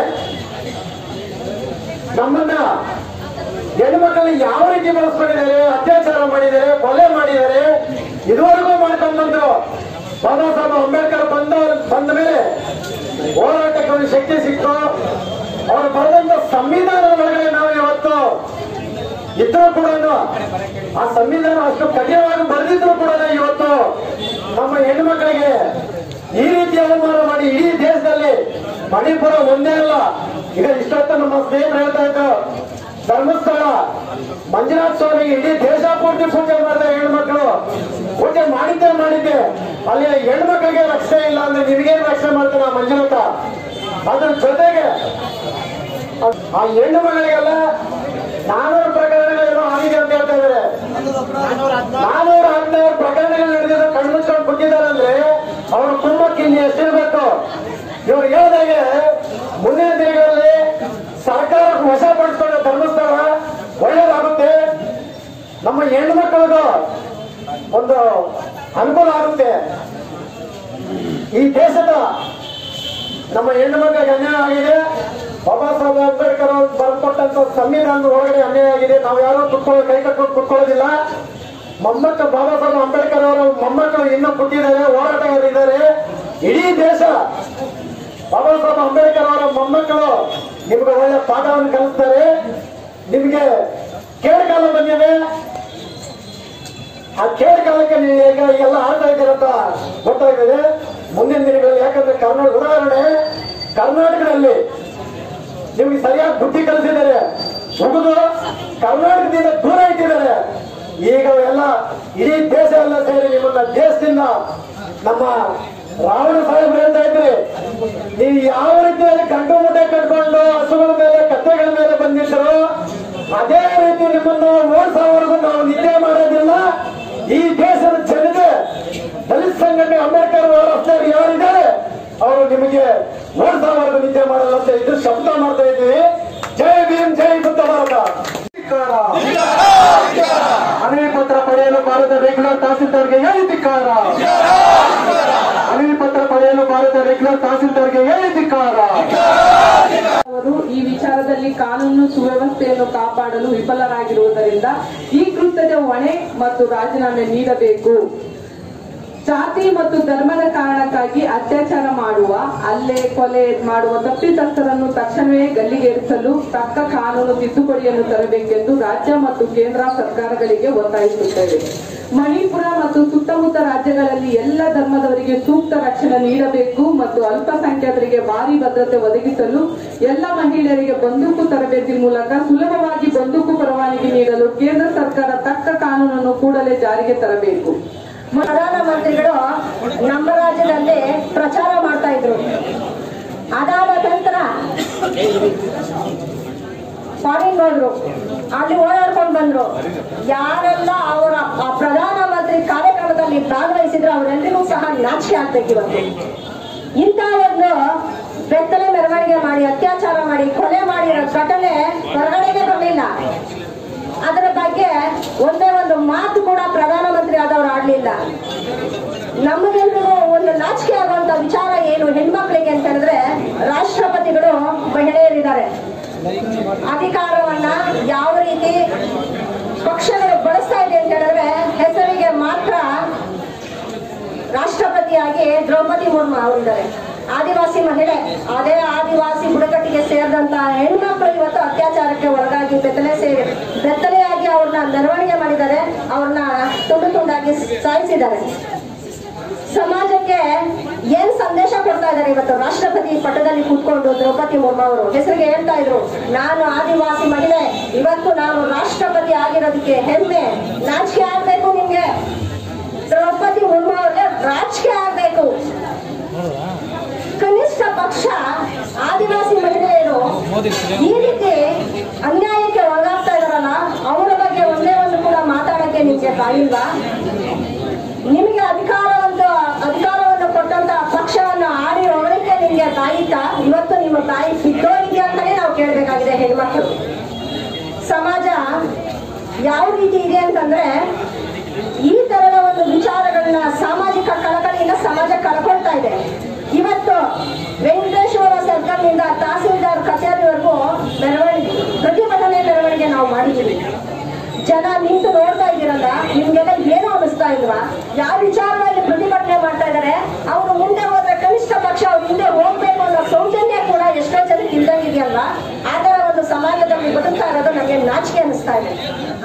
ನಮ್ಮನ್ನ ಹೆಣ್ಮಕ್ಳನ್ನ ಯಾವ ರೀತಿ ಬಳಸ್ಕೊಂಡಿದ್ದಾರೆ ಅತ್ಯಾಚಾರ ಮಾಡಿದ್ದಾರೆ ಕೊಲೆ ಮಾಡಿದ್ದಾರೆ ಇದುವರೆಗೂ ಮಾಡ್ಕೊಂಡು ಬಂದ್ರು ಬಾಬಾ ಸಾಹೇಬ್ ಅಂಬೇಡ್ಕರ್ ಬಂದ ಬಂದ ಮೇಲೆ ಹೋರಾಟಕ್ಕೆ ಒಂದು ಶಕ್ತಿ ಸಿಕ್ತು ಅವರು ಬರೆದಂತ ಸಂವಿಧಾನದ ಒಳಗಡೆ ನಾವು ಇವತ್ತು ಇದ್ರೂ ಕೂಡ ಆ ಸಂವಿಧಾನ ಅಷ್ಟು ಕಠಿಣವಾಗಿ ಬರೆದಿದ್ರು ಕೂಡ ಇವತ್ತು ನಮ್ಮ ಹೆಣ್ಮಕ್ಳಿಗೆ ಈ ರೀತಿ ಅವಮಾನ ಮಾಡಿ ಇಡೀ ದೇಶದಲ್ಲಿ ಮಣಿಪುರ ಒಂದೇ ಅಲ್ಲ ಈಗ ಇಷ್ಟೊತ್ತು ನಮ್ಮ ಸ್ನೇಹಿತರು ಹೇಳ್ತಾ ಇದ್ರು ಧರ್ಮಸ್ಥಳ ಮಂಜುನಾಥ ಸ್ವಾಮಿಗೆ ಇಡೀ ದೇಶ ಪೂರ್ತಿ ಪೂಜೆ ಮಾಡಿದ ಹೆಣ್ಮಕ್ಳು ಪೂಜೆ ಮಾಡಿದ್ದೆ ಮಾಡಿದ್ದೆ ಅಲ್ಲಿ ಹೆಣ್ಮಕ್ಳಿಗೆ ರಕ್ಷಣೆ ಇಲ್ಲ ಅಂದ್ರೆ ನಿಮಗೇನು ರಕ್ಷಣೆ ಮಾಡ್ತಾನೆ ಆ ಮಂಜುನಾಥ ಅದ್ರ ಜೊತೆಗೆ ಆ ಹೆಣ್ಣು ಮಗಳಿಗೆಲ್ಲ ನಾನೂರು ಪ್ರಕರಣಗಳೇನೋ ಆಗಿದೆ ಅಂತ ಹೇಳ್ತಾ ಇದಾರೆ ನಾನೂರ ಹದಿನಾರು ಪ್ರಕರಣಗಳು ನಡೆದಿದ್ದು ಕಣ್ಮುಚ್ಕೊಂಡು ಕೂತಿದ್ದಾರೆ ಅಂದ್ರೆ ಅವ್ರ ಕುಟುಂಬಕ್ಕೆ ಇಲ್ಲಿ ಎಷ್ಟಿರ್ಬೇಕು ಇವ್ರು ಹೇಳಿದಾಗೆ ಮುಂದಿನ ದಿನಗಳಲ್ಲಿ ಸರ್ಕಾರಕ್ಕೆ ವಶಪಡಿಸ್ಕೊಂಡ ಧರ್ಮಸ್ಥಳ ಒಳ್ಳೇದಾಗುತ್ತೆ ನಮ್ಮ ಹೆಣ್ಣು ಮಕ್ಕಳಿಗೂ ಒಂದು ಅನುಕೂಲ ಆಗುತ್ತೆ ಈ ದೇಶದ ನಮ್ಮ ಹೆಣ್ಣು ಮಕ್ಕಳಿಗೆ ಅನ್ಯಾಯ ಆಗಿದೆ ಬಾಬಾ ಸಾಹೇಬ್ ಅಂಬೇಡ್ಕರ್ ಅವರು ಬರ್ಕೊಟ್ಟಂತ ಸಂವಿಧಾನದ ಒಳಗಡೆ ಅನ್ಯಾಯ ಆಗಿದೆ ನಾವು ಯಾರು ಕುತ್ಕೊಳ್ಳೋ ಕೈ ಕಟ್ಕೊಂಡು ಕುತ್ಕೊಳ್ಳೋದಿಲ್ಲ ಮೊಮ್ಮಕ್ಕಳು ಬಾಬಾ ಸಾಹೇಬ್ ಅಂಬೇಡ್ಕರ್ ಅವರು ಮೊಮ್ಮಕ್ಕಳು ಇನ್ನೂ ಹುಟ್ಟಿದ್ದಾರೆ ಹೋರಾಟಗಾರರಿದ್ದಾರೆ ಇಡೀ ದೇಶ ಬಾಬಾ ಸಾಹೇಬ್ ಅಂಬೇಡ್ಕರ್ ಅವರ ಮೊಮ್ಮಕ್ಕಳು ನಿಮ್ಗೆ ಒಳ್ಳೆ ಪಾಠವನ್ನು ಕಲಿಸ್ತಾರೆ ನಿಮ್ಗೆ ಕೇಳಕಾಲ ಬಂದಿದೆ ಆ ಕೇಳ ಕಾಲಕ್ಕೆ ನೀವು ಈಗ ಎಲ್ಲ ಆಡ್ತಾ ಇದ್ದೀರಂತ ಗೊತ್ತಾಗಿದೆ ಮುಂದಿನ ದಿನಗಳಲ್ಲಿ ಯಾಕಂದ್ರೆ ಕರ್ನಾಟಕ ಉದಾಹರಣೆ ಕರ್ನಾಟಕದಲ್ಲಿ ನಿಮ್ಗೆ ಸರಿಯಾಗಿ ಬುದ್ಧಿ ಕಲಿಸಿದ್ದಾರೆ ಮುಗಿದು ಕರ್ನಾಟಕದಿಂದ ದೂರ ಇಟ್ಟಿದ್ದಾರೆ ಈಗ ಎಲ್ಲ ಇಡೀ ದೇಶ ಎಲ್ಲ ಸೇರಿ ನಿಮ್ಮನ್ನ ದೇಶದಿಂದ ನಮ್ಮ ರಾವಣ ಸಾಹೇಬ್ರು ಹೇಳ್ತಾ ಇದ್ರಿ ನೀವು ಯಾವ ರೀತಿಯಲ್ಲಿ ಗಂಡು ಮುಟ್ಟೆ ಕಟ್ಕೊಂಡು ಹಸುಗಳ ಮೇಲೆ ಕತ್ತೆಗಳ ಮೇಲೆ ಬಂದಿದ್ರು ಅದೇ ರೀತಿ ನಿಮ್ಮನ್ನು ಓಡಿಸೋವರೆಗೂ ನಾವು ನಿದ್ದೆ ಮಾಡೋದಿಲ್ಲ ಈ ದೇಶದ ಜನತೆ ದಲಿತ ಸಂಘಟನೆ ಅಂಬೇಡ್ಕರ್ ಅವರ ಯಾರಿದ್ದಾರೆ ಅವರು ನಿಮಗೆ ಓಡಿಸೋವರೆಗೂ ನಿದ್ದೆ ಮಾಡಲ್ಲ ಅಂತ ಇದು ಶಬ್ದ ಮಾಡ್ತಾ ಇದ್ದೀವಿ ಜೈ ಭೀಮ್ ಜೈ ಬುದ್ಧ ಭಾರತ ಅನಿಲ್ ಪತ್ರ ಪಡೆಯಲು ಭಾರತ ರೆಗ್ಯುಲರ್ ತಹಸೀಲ್ದಾರ್ಗೆ ಹೇಳಿ ಧಿಕ್ಕಾರ ಅನಿಲ್ ಪತ್ರ ಪಡೆಯಲು ಭಾರತ ರೆಗ್ಯುಲರ್ ತಹಸೀಲ್ದಾರ್ಗೆ ಹೇಳಿ ಧಿಕ್ಕಾರ ಅವರು ಈ ವಿಚಾರದಲ್ಲಿ ಕಾನೂನು ಸುವ್ಯವಸ್ಥೆಯನ್ನು ಕಾಪಾಡಲು ವಿಫಲರಾಗಿರುವುದರಿಂದ ಈ ಕೃತ್ಯದ ಹೊಣೆ ಮತ್ತು ರಾಜೀನಾಮೆ ನೀಡಬೇಕು ಜಾತಿ ಮತ್ತು ಧರ್ಮದ ಕಾರಣಕ್ಕಾಗಿ ಅತ್ಯಾಚಾರ ಮಾಡುವ ಹಲ್ಲೆ ಕೊಲೆ ಮಾಡುವ ತಪ್ಪಿತಸ್ಥರನ್ನು ತಕ್ಷಣವೇ ಗಲ್ಲಿಗೇರಿಸಲು ತಕ್ಕ ಕಾನೂನು ತಿದ್ದುಪಡಿಯನ್ನು ತರಬೇಕೆಂದು ರಾಜ್ಯ ಮತ್ತು ಕೇಂದ್ರ ಸರ್ಕಾರಗಳಿಗೆ ಒತ್ತಾಯಿಸುತ್ತೇವೆ ಮಣಿಪುರ ಮತ್ತು ಸುತ್ತಮುತ್ತ ರಾಜ್ಯಗಳಲ್ಲಿ ಎಲ್ಲ ಧರ್ಮದವರಿಗೆ ಸೂಕ್ತ ರಕ್ಷಣೆ ನೀಡಬೇಕು ಮತ್ತು ಅಲ್ಪಸಂಖ್ಯಾತರಿಗೆ ಭಾರಿ ಭದ್ರತೆ ಒದಗಿಸಲು ಎಲ್ಲ ಮಹಿಳೆಯರಿಗೆ ಬಂದೂಕು ತರಬೇತಿ ಮೂಲಕ ಸುಲಭವಾಗಿ ಬಂದೂಕು ಪರವಾನಗಿ ನೀಡಲು ಕೇಂದ್ರ ಸರ್ಕಾರ ತಕ್ಕ ಕಾನೂನನ್ನು ಕೂಡಲೇ ಜಾರಿಗೆ ತರಬೇಕು ಪ್ರಧಾನಮಂತ್ರಿಗಳು ನಮ್ಮ ರಾಜ್ಯದಲ್ಲಿ ಪ್ರಚಾರ ಮಾಡ್ತಾ ಇದ್ರು ಅದಾದ ನಂತರ ಫಾರಿನ್ ಹೋದ್ರು ಅಲ್ಲಿ ಓಡಾಡ್ಕೊಂಡು ಬಂದ್ರು ಯಾರೆಲ್ಲ ಅವರ ಆ ಪ್ರಧಾನಮಂತ್ರಿ ಕಾರ್ಯಕ್ರಮದಲ್ಲಿ ಭಾಗವಹಿಸಿದ್ರು ಅವರೆಲ್ಲರಿಗೂ ಸಹ ನಾಚಿಕೆ ಆಗ್ಬೇಕು ಇವತ್ತು ಇಂಥ ಒಂದು ಬೆತ್ತಲೆ ಮೆರವಣಿಗೆ ಮಾಡಿ ಅತ್ಯಾಚಾರ ಮಾಡಿ ಕೊಲೆ ಮಾಡಿರೋ ಘಟನೆ ಹೊರಗಡೆಗೆ ಬರಲಿಲ್ಲ ಅದರ ಬಗ್ಗೆ ಒಂದೇ ಒಂದು ಮಾತು ಕೂಡ ಪ್ರಧಾನಮಂತ್ರಿ ಆದವರು ಆಡ್ಲಿಲ್ಲ ನಮಗೆಲ್ರಿಗೂ ಒಂದು ನಾಚಿಕೆ ಆಗುವಂತ ವಿಚಾರ ಏನು ಹೆಣ್ಮಕ್ಳಿಗೆ ಅಂತ ಹೇಳಿದ್ರೆ ರಾಷ್ಟ್ರಪತಿಗಳು ಮಹಿಳೆಯರಿದ್ದಾರೆ ಅಧಿಕಾರವನ್ನ ಯಾವ ರೀತಿ ಪಕ್ಷಗಳು ಬಳಸ್ತಾ ಇದೆ ಅಂತ ಹೇಳಿದ್ರೆ ಹೆಸರಿಗೆ ಮಾತ್ರ ರಾಷ್ಟ್ರಪತಿಯಾಗಿ ದ್ರೌಪದಿ ಮುರ್ಮು ಅವರಿದ್ದಾರೆ ಆದಿವಾಸಿ ಮಹಿಳೆ ಅದೇ ಆದಿವಾಸಿ ಬುಡಕಟ್ಟಿಗೆ ಸೇರಿದಂತ ಹೆಣ್ಮಕ್ಳು ಇವತ್ತು ಅತ್ಯಾಚಾರಕ್ಕೆ ಒಳಗಾಗಿ ಬೆತ್ತಲೆ ಸೇರಿ ಬೆತ್ತಲೆಯಾಗಿ ಅವ್ರನ್ನ ಮೆರವಣಿಗೆ ಮಾಡಿದ್ದಾರೆ ಅವ್ರನ್ನ ತುಂಡು ತುಂಡಾಗಿ ಸಾಯಿಸಿದ್ದಾರೆ ಸಮಾಜಕ್ಕೆ ಏನ್ ಸಂದೇಶ ಕೊಡ್ತಾ ಇದ್ದಾರೆ ಇವತ್ತು ರಾಷ್ಟ್ರಪತಿ ಪಟ್ಟದಲ್ಲಿ ಕೂತ್ಕೊಂಡು ದ್ರೌಪದಿ ಮುರ್ಮು ಅವರು ಹೆಸರಿಗೆ ಹೇಳ್ತಾ ಇದ್ರು ನಾನು ಆದಿವಾಸಿ ಮಹಿಳೆ ಇವತ್ತು ನಾನು ರಾಷ್ಟ್ರಪತಿ ಆಗಿರೋದಕ್ಕೆ ಹೆಮ್ಮೆ ನಾಚಿಕೆ ಆಗ್ಬೇಕು ನಿಮ್ಗೆ ದ್ರೌಪದಿ ಮುರ್ಮು ಅವ್ರಿಗೆ ರಾಜಕೀಯ ಆಗ್ಬೇಕು ಕನಿಷ್ಠ ಪಕ್ಷ ಆದಿವಾಸಿ ಮಹಿಳೆಯರು ಈ ರೀತಿ ಅನ್ಯಾಯಕ್ಕೆ ಒಳಗಾಗ್ತಾ ಇದಾರಲ್ಲ ಅವರ ಬಗ್ಗೆ ಒಂದೇ ಒಂದು ಕೂಡ ಮಾತಾಡಕ್ಕೆ ನಿಮ್ಗೆ ಬಾಯಿಲ್ವಾ ನಿಮಗೆ ಅಧಿಕಾರವನ್ನು ಅಧಿಕಾರವನ್ನು ಕೊಟ್ಟಂತ ಪಕ್ಷವನ್ನು ಆಡಿ ಹೊಗಳಿಕೆ ನಿಮ್ಗೆ ತಾಯಿತ ಇವತ್ತು ನಿಮ್ಮ ತಾಯಿ ಬಿದ್ದೋಗಿದೆಯಾ ಅಂತಾನೆ ನಾವು ಕೇಳಬೇಕಾಗಿದೆ ಹೆಣ್ಮಕ್ಳು ಸಮಾಜ ಯಾವ ರೀತಿ ಇದೆ ಅಂತಂದ್ರೆ ಈ ತರದ ಒಂದು ವಿಚಾರಗಳನ್ನ ಸಾಮಾಜಿಕ ಕಳಕಳಿಯಿಂದ ಸಮಾಜ ಕಳ್ಕೊಳ್ತಾ ಇದೆ ಇವತ್ತು ವೆಂಕಟೇಶ್ವರ ಸರ್ಕಲ್ನಿಂದ ತಹಸೀಲ್ದಾರ್ ಕಚೇರಿವರೆಗೂ ಮೆರವಣಿಗೆ ಪ್ರತಿಭಟನೆ ಮೆರವಣಿಗೆ ನಾವು ಮಾಡಿದ್ದೀವಿ ಜನ ನಿಂತು ನೋಡ್ತಾ ಇದ್ದೀರಲ್ಲ ನಿಮ್ಗೆಲ್ಲ ಏನು ಅನಿಸ್ತಾ ಇಲ್ವಾ ಯಾವ ವಿಚಾರವಾಗಿ ಪ್ರತಿಭಟನೆ ಮಾಡ್ತಾ ಇದ್ದಾರೆ ಅವರು ಮುಂದೆ ಹೋದ್ರೆ ಕನಿಷ್ಠ ಪಕ್ಷ ಅವ್ರು ಹಿಂದೆ ಹೋಗ್ಬೇಕು ಅನ್ನೋ ಸೌಜನ್ಯ ಕೂಡ ಎಷ್ಟೋ ಜನಕ್ಕೆ ಇಲ್ದಂಗಿದೆಯಲ್ವಾ ಆ ತರ ಒಂದು ಸಮಾಜದಲ್ಲಿ ಬದುಕ್ತಾ ಇರೋದು ನನಗೆ ನಾಚಿಕೆ ಅನಿಸ್ತಾ ಇದೆ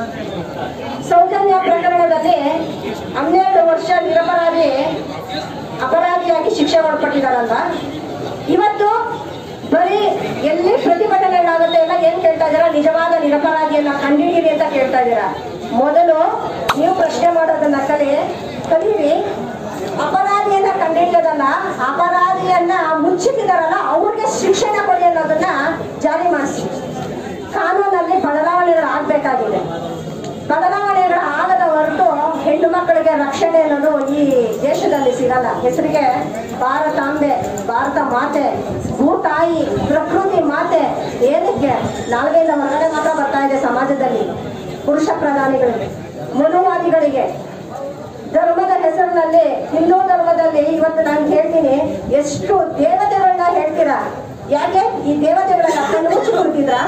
ಸೌಜನ್ಯ ಪ್ರಕರಣದಲ್ಲಿ ಹನ್ನೆರಡು ವರ್ಷ ನಿರಪರಾಧಿ ಅಪರಾಧಿಯಾಗಿ ಶಿಕ್ಷೆ ಒಳಪಟ್ಟಿದಾರಲ್ವಾ ಇವತ್ತು ಬರೀ ಎಲ್ಲಿ ಪ್ರತಿಭಟನೆಗಳಾಗುತ್ತೆ ಎಲ್ಲ ಏನ್ ಕೇಳ್ತಾ ಇದ್ದೀರಾ ನಿಜವಾದ ನಿರಪರಾಧಿಯನ್ನ ಕಂಡಿಡೀರಿ ಅಂತ ಕೇಳ್ತಾ ಇದ್ದೀರಾ ಮೊದಲು ನೀವು ಪ್ರಶ್ನೆ ಮಾಡೋದನ್ನ ಕಲಿ ಕಲೀರಿ ಅಪರಾಧಿಯನ್ನ ಕಂಡಿಡಿಯೋದಲ್ಲ ಅಪರಾಧಿಯನ್ನ ಮುಚ್ಚಿಟ್ಟಿದಾರಲ್ಲ ಅವ್ರಿಗೆ ಶಿಕ್ಷಣ ಕೊಡಿ ಅನ್ನೋದನ್ನ ಜಾರಿ ಮಾಡಿಸಿ ಕಾನೂನಲ್ಲಿ ಬದಲಾವಣೆಗಳು ಆಗ್ಬೇಕಾಗಿದೆ ಬದಲಾವಣೆಗಳು ಆಗದ ಹೊರತು ಹೆಣ್ಣು ಮಕ್ಕಳಿಗೆ ರಕ್ಷಣೆ ಅನ್ನೋದು ಈ ದೇಶದಲ್ಲಿ ಸಿಗಲ್ಲ ಹೆಸರಿಗೆ ಭಾರತಾಂಬೆ ಭಾರತ ಮಾತೆ ಭೂತಾಯಿ ಪ್ರಕೃತಿ ಮಾತೆ ಏನಕ್ಕೆ ನಾಲ್ಗೆಯಿಂದ ಹೊರಗಡೆ ಮಾತ್ರ ಬರ್ತಾ ಇದೆ ಸಮಾಜದಲ್ಲಿ ಪುರುಷ ಪ್ರಧಾನಿಗಳಿಗೆ ಮನುವಾದಿಗಳಿಗೆ ಧರ್ಮದ ಹೆಸರಿನಲ್ಲಿ ಹಿಂದೂ ಧರ್ಮದಲ್ಲಿ ಇವತ್ತು ನಾನು ಹೇಳ್ತೀನಿ ಎಷ್ಟು ದೇವತೆಗಳನ್ನ ಹೇಳ್ತೀರಾ ಯಾಕೆ ಈ ದೇವತೆಗಳನ್ನ ಕಣ್ಣು ಮುಚ್ಚಿ ಕುಳಿತಿದ್ರಾ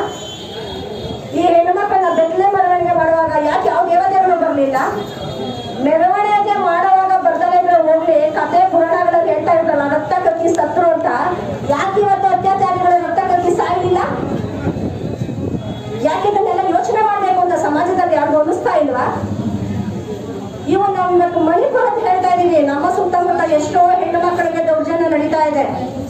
ಈ ಹೆಣ್ಮಕ್ಳನ್ನ ಬೆತ್ತಲೆ ಮೆರವಣಿಗೆ ಮಾಡುವಾಗ ಯಾಕೆ ಯಾವ ದೇವತೆಗಳು ಬರಲಿಲ್ಲ ಮೆರವಣಿಗೆ ಮಾಡುವಾಗ ಬರ್ದಲೇ ಇದ್ರೆ ಹೋಗ್ಲಿ ಕತೆ ಪುರಾಣಗಳಲ್ಲಿ ಹೇಳ್ತಾ ಇರ್ತಾರಲ್ಲ ರಕ್ತ ಕಕ್ಕಿ ಸತ್ರು ಅಂತ ಯಾಕೆ ಇವತ್ತು ಅತ್ಯಾಚಾರಿಗಳು ರಕ್ತ ಕಕ್ಕಿ ಸಾಯಲಿಲ್ಲ ಯಾಕೆ ಇದನ್ನೆಲ್ಲ ಯೋಚನೆ ಮಾಡ್ಬೇಕು ಅಂತ ಸಮಾಜದಲ್ಲಿ ಯಾರಿಗೂ ಅನಿಸ್ತಾ ಇಲ್ವಾ ಇವು ನಾವು ಇವತ್ತು ಮಣಿಪುರ ಅಂತ ಹೇಳ್ತಾ ಇದೀವಿ ನಮ್ಮ ಸುತ್ತಮುತ್ತ ಎಷ್ಟೋ ಹೆಣ್ಣು ಮಕ್ಕಳಿಗೆ ದೌರ್ಜನ್ಯ ನಡೀತಾ ಇದೆ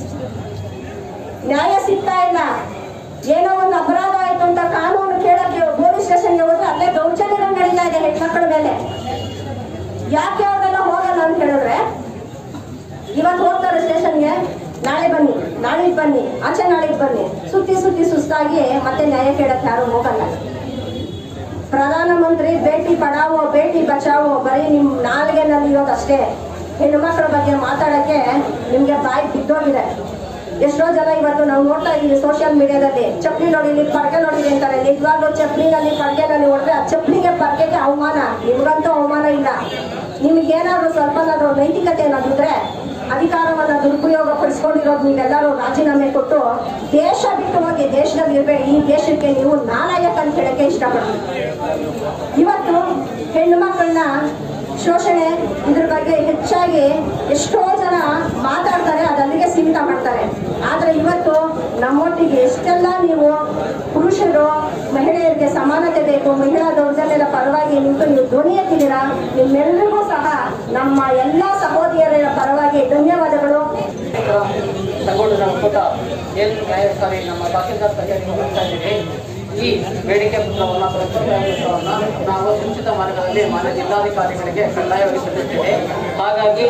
ನ್ಯಾಯ ಸಿಗ್ತಾ ಇಲ್ಲ ಏನೋ ಒಂದು ಅಪರಾಧ ಆಯ್ತು ಅಂತ ಕಾನೂನು ಕೇಳಕ್ಕೆ ಪೊಲೀಸ್ ಸ್ಟೇಷನ್ಗೆ ಹೋದ್ರೆ ಅಲ್ಲೇ ದೌರ್ಜನ್ಯಗಳು ನಡೀತಾ ಇದೆ ಹೆಣ್ಮಕ್ಳ ಮೇಲೆ ಯಾಕೆ ಅವರೆಲ್ಲ ಹೋಗಲ್ಲ ಅಂತ ಹೇಳಿದ್ರೆ ಇವತ್ತು ಹೋಗ್ತಾರೆ ಸ್ಟೇಷನ್ಗೆ ನಾಳೆ ಬನ್ನಿ ನಾಳಿದ್ ಬನ್ನಿ ಆಚೆ ನಾಳಿದ್ ಬನ್ನಿ ಸುತ್ತಿ ಸುತ್ತಿ ಸುಸ್ತಾಗಿ ಮತ್ತೆ ನ್ಯಾಯ ಕೇಳಕ್ಕೆ ಯಾರು ಹೋಗಲ್ಲ ಪ್ರಧಾನಮಂತ್ರಿ ಭೇಟಿ ಪಡಾವೋ ಭೇಟಿ ಬಚಾವೋ ಬರೀ ನಿಮ್ ನಾಲ್ಗೆನಲ್ಲಿ ಇರೋದಷ್ಟೇ ಹೆಣ್ಮಕ್ಳ ಬಗ್ಗೆ ಮಾತಾಡಕ್ಕೆ ನಿಮ್ಗೆ ಬಾಯಿ ಬಿದ್ದೋಗಿದೆ ಎಷ್ಟೋ ಜನ ಇವತ್ತು ನಾವು ನೋಡ್ತಾ ಇದೀವಿ ಸೋಷಿಯಲ್ ಮೀಡಿಯಾದಲ್ಲಿ ಚಪ್ಪಲಿ ನೋಡಿಲಿ ಪರ್ಕೆ ನೋಡಿಲಿ ಅಂತಾರೆ ನಿಜವಾಗ್ಲೂ ಚಪ್ಪಲಿನಲ್ಲಿ ಪರ್ಕೆನಲ್ಲಿ ಹೊಡೆದ್ರೆ ಆ ಚಪ್ಪಲಿಗೆ ಪರ್ಕೆಗೆ ಅವಮಾನ ನಿಮ್ಗಂತೂ ಅವಮಾನ ಇಲ್ಲ ನಿಮ್ಗೇನಾದ್ರೂ ಸ್ವಲ್ಪನಾದ್ರೂ ನೈತಿಕತೆ ಏನಾದ್ರು ಇದ್ರೆ ಅಧಿಕಾರವನ್ನ ದುರುಪಯೋಗ ಪಡಿಸ್ಕೊಂಡಿರೋದು ನೀವೆಲ್ಲರೂ ರಾಜೀನಾಮೆ ಕೊಟ್ಟು ದೇಶ ಬಿಟ್ಟು ಹೋಗಿ ದೇಶದಲ್ಲಿ ಇರಬೇಡಿ ಈ ದೇಶಕ್ಕೆ ನೀವು ನಾಲಾಯಕ ಅಂತ ಹೇಳಕ್ಕೆ ಇಷ್ಟಪಡ್ತೀನಿ ಇವತ್ತು ಹೆಣ್ಣು ಮಕ್ಕಳನ್ನ ಶೋಷಣೆ ಇದ್ರ ಬಗ್ಗೆ ಹೆಚ್ಚಾಗಿ ಎಷ್ಟೋ ಜನ ಮಾತಾಡ್ತಾರೆ ಅದು ಅಲ್ಲಿಗೆ ಸೀಮಿತ ಮಾಡ್ತಾರೆ ಆದ್ರೆ ಇವತ್ತು ನಮ್ಮೊಟ್ಟಿಗೆ ಎಷ್ಟೆಲ್ಲ ನೀವು ಪುರುಷರು ಮಹಿಳೆಯರಿಗೆ ಸಮಾನತೆ ಬೇಕು ಮಹಿಳಾ ದೌರ್ಜನ್ಯದ ಪರವಾಗಿ ನಿಂತು ನೀವು ಧ್ವನಿ ಎತ್ತಿದ್ದೀರಾ ನಿಮ್ಮೆಲ್ಲರಿಗೂ ಸಹ ನಮ್ಮ ಎಲ್ಲಾ ಸಹೋದರಿಯರ ಪರವಾಗಿ ಧನ್ಯವಾದಗಳು ತಗೊಂಡು ನಾವು ಕೂತ ಏನು ನ್ಯಾಯಾಧಿಕಾರಿ ನಮ್ಮ ತಹಸೀಲ್ದಾರ್ ಕಚೇರಿಗೆ ಹೋಗ್ತಾ ಇದ್ದೀವಿ ಈ ಬೇಡಿಕೆ ಪತ್ರವನ್ನು ಪ್ರಸ್ತುತವನ್ನು ನಾವು ಸೂಚಿತ ಮಾರ್ಗದಲ್ಲಿ ಮಾನ್ಯ ಜಿಲ್ಲಾಧಿಕಾರಿಗಳಿಗೆ ಕಡ್ಡಾಯವಾಗಿ ಸಲ್ಲಿಸ್ತೇವೆ ಹಾಗಾಗಿ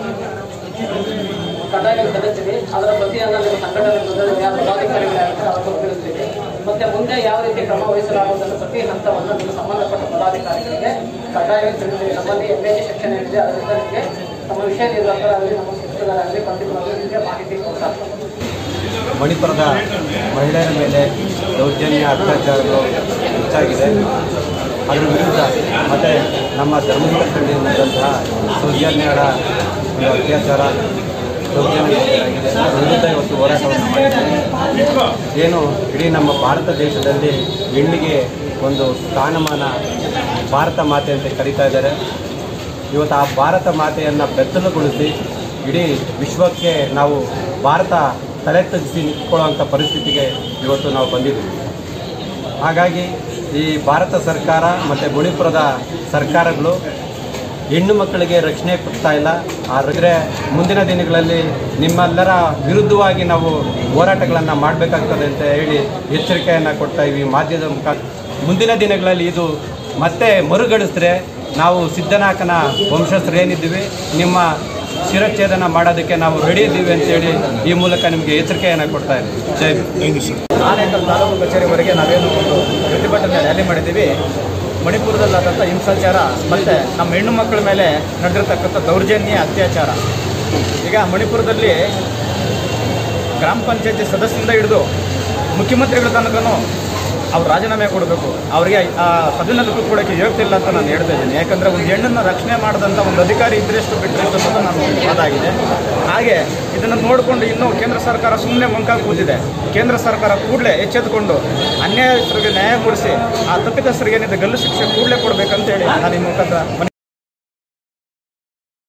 ಕಡ್ಡಾಯವಾಗಿ ಸಲ್ಲಿಸ್ತೀವಿ ಅದರ ಪ್ರತಿಯನ್ನು ನಿಮ್ಮ ಸಂಘಟನೆ ಪದಾಧಿಕಾರಿಗಳಾಗಿದ್ದರೆ ಅವರಿಗೆ ತಿಳಿಸ್ತೀವಿ ಮತ್ತೆ ಮುಂದೆ ಯಾವ ರೀತಿ ಕ್ರಮ ವಹಿಸಲಾಗುವುದನ್ನು ಪ್ರತಿ ಹಂತವನ್ನು ನಿಮ್ಮ ಸಂಬಂಧಪಟ್ಟ ಪದಾಧಿಕಾರಿಗಳಿಗೆ ಕಡ್ಡಾಯವಾಗಿ ತಿಳಿಸ್ತೀವಿ ನಮ್ಮಲ್ಲಿ ಎಂ ಎ ಸೆಕ್ಷನ್ ಏನಿದೆ ಅದರಿಂದ ನಿಮಗೆ ನಮ್ಮ ವಿಷಯ ನಿರ್ವಾಹಕರಾಗಲಿ ನಮ್ಮ ಶಿಕ್ಷಕರಾಗಲಿ ಪಂಡಿತರಾಗಲಿ ನಿಮಗೆ ಮಾಹಿತಿ ಕೊಡ್ತಾರೆ ಮಣಿಪುರದ ಮಹಿಳೆಯರ ಮೇಲೆ ದೌರ್ಜನ್ಯ ಅತ್ಯಾಚಾರಗಳು ಹೆಚ್ಚಾಗಿದೆ ಅದರ ವಿರುದ್ಧ ಮತ್ತು ನಮ್ಮ ಧರ್ಮದ ಕಂಡಿರುವಂತಹ ಸೌಜನ್ಯಗಳ ಒಂದು ಅತ್ಯಾಚಾರ ದೌರ್ಜನ್ಯ ಹೆಚ್ಚಾಗಿದೆ ಅದರ ವಿರುದ್ಧ ಇವತ್ತು ಹೋರಾಟವನ್ನು ಮಾಡಿದ್ದೇವೆ ಏನು ಇಡೀ ನಮ್ಮ ಭಾರತ ದೇಶದಲ್ಲಿ ಹೆಣ್ಣಿಗೆ ಒಂದು ಸ್ಥಾನಮಾನ ಭಾರತ ಮಾತೆ ಅಂತ ಕರೀತಾ ಇದ್ದಾರೆ ಇವತ್ತು ಆ ಭಾರತ ಮಾತೆಯನ್ನು ಬೆತ್ತಲುಗೊಳಿಸಿ ಇಡೀ ವಿಶ್ವಕ್ಕೆ ನಾವು ಭಾರತ ತಲೆ ತಗ್ಗಿಸಿ ನಿಂತ್ಕೊಳ್ಳುವಂಥ ಪರಿಸ್ಥಿತಿಗೆ ಇವತ್ತು ನಾವು ಬಂದಿದ್ದೀವಿ ಹಾಗಾಗಿ ಈ ಭಾರತ ಸರ್ಕಾರ ಮತ್ತು ಮಣಿಪುರದ ಸರ್ಕಾರಗಳು ಹೆಣ್ಣು ಮಕ್ಕಳಿಗೆ ರಕ್ಷಣೆ ಕೊಡ್ತಾ ಇಲ್ಲ ಆದರೆ ಮುಂದಿನ ದಿನಗಳಲ್ಲಿ ನಿಮ್ಮೆಲ್ಲರ ವಿರುದ್ಧವಾಗಿ ನಾವು ಹೋರಾಟಗಳನ್ನು ಮಾಡಬೇಕಾಗ್ತದೆ ಅಂತ ಹೇಳಿ ಎಚ್ಚರಿಕೆಯನ್ನು ಕೊಡ್ತಾ ಇವಿ ಮಾಧ್ಯಮದ ಮುಖಾಂತರ ಮುಂದಿನ ದಿನಗಳಲ್ಲಿ ಇದು ಮತ್ತೆ ಮರುಗಡಿಸಿದ್ರೆ ನಾವು ಸಿದ್ದನಾಕನ ವಂಶಸ್ಥರು ಏನಿದ್ದೀವಿ ನಿಮ್ಮ ಶಿರಚ್ಛೇದನ ಮಾಡೋದಕ್ಕೆ ನಾವು ರೆಡಿ ಇದ್ದೀವಿ ಅಂತೇಳಿ ಈ ಮೂಲಕ ನಿಮಗೆ ಎಚ್ಚರಿಕೆಯನ್ನು ಕೊಡ್ತಾ ಇದ್ದೀವಿ ಜೈ ಹಿಂದ್. ಆನೇಕಲ್ ತಾಲೂಕು ಕಚೇರಿವರೆಗೆ ನಾವೇನು ಒಂದು ಪ್ರತಿಭಟನೆ ರ್ಯಾಲಿ ಮಾಡಿದ್ದೀವಿ ಮಣಿಪುರದಲ್ಲಾದಂಥ ಹಿಂಸಾಚಾರ ಮತ್ತು ನಮ್ಮ ಹೆಣ್ಣು ಮಕ್ಕಳ ಮೇಲೆ ನಡೆದಿರ್ತಕ್ಕಂಥ ದೌರ್ಜನ್ಯ ಅತ್ಯಾಚಾರ ಈಗ ಮಣಿಪುರದಲ್ಲಿ ಗ್ರಾಮ ಪಂಚಾಯತಿ ಸದಸ್ಯರಿಂದ ಹಿಡಿದು ಮುಖ್ಯಮಂತ್ರಿಗಳ ತನಕನೂ ಅವ್ರು ರಾಜೀನಾಮೆ ಕೊಡಬೇಕು ಅವರಿಗೆ ಆ ಪದನ್ನದಕ್ಕೂ ಕೊಡೋಕ್ಕೆ ಯೋಗ್ಯತೆ ಇಲ್ಲ ಅಂತ ನಾನು ಹೇಳ್ತಾ ಇದ್ದೀನಿ ಯಾಕಂದರೆ ಒಂದು ಹೆಣ್ಣನ್ನು ರಕ್ಷಣೆ ಮಾಡಿದಂಥ ಒಂದು ಅಧಿಕಾರಿ ಇದ್ದರೆಷ್ಟು ಬಿಟ್ಟರೆ ಅನ್ನೋದು ನಾನು ಅದಾಗಿದೆ ಹಾಗೆ ಇದನ್ನು ನೋಡಿಕೊಂಡು ಇನ್ನೂ ಕೇಂದ್ರ ಸರ್ಕಾರ ಸುಮ್ಮನೆ ಮಂಕಾಗಿ ಕೂತಿದೆ ಕೇಂದ್ರ ಸರ್ಕಾರ ಕೂಡಲೇ ಎಚ್ಚೆತ್ತುಕೊಂಡು ಅನ್ಯಾಯಸ್ಥರಿಗೆ ನ್ಯಾಯ ಕೊಡಿಸಿ ಆ ತಪ್ಪಿತಸ್ಥರಿಗೆ ಏನಿದೆ ಗಲ್ಲು ಶಿಕ್ಷೆ ಕೂಡಲೇ ಕೊಡಬೇಕಂತ ಹೇಳಿ ನಾನು ಈ ಮುಖಾಂತರ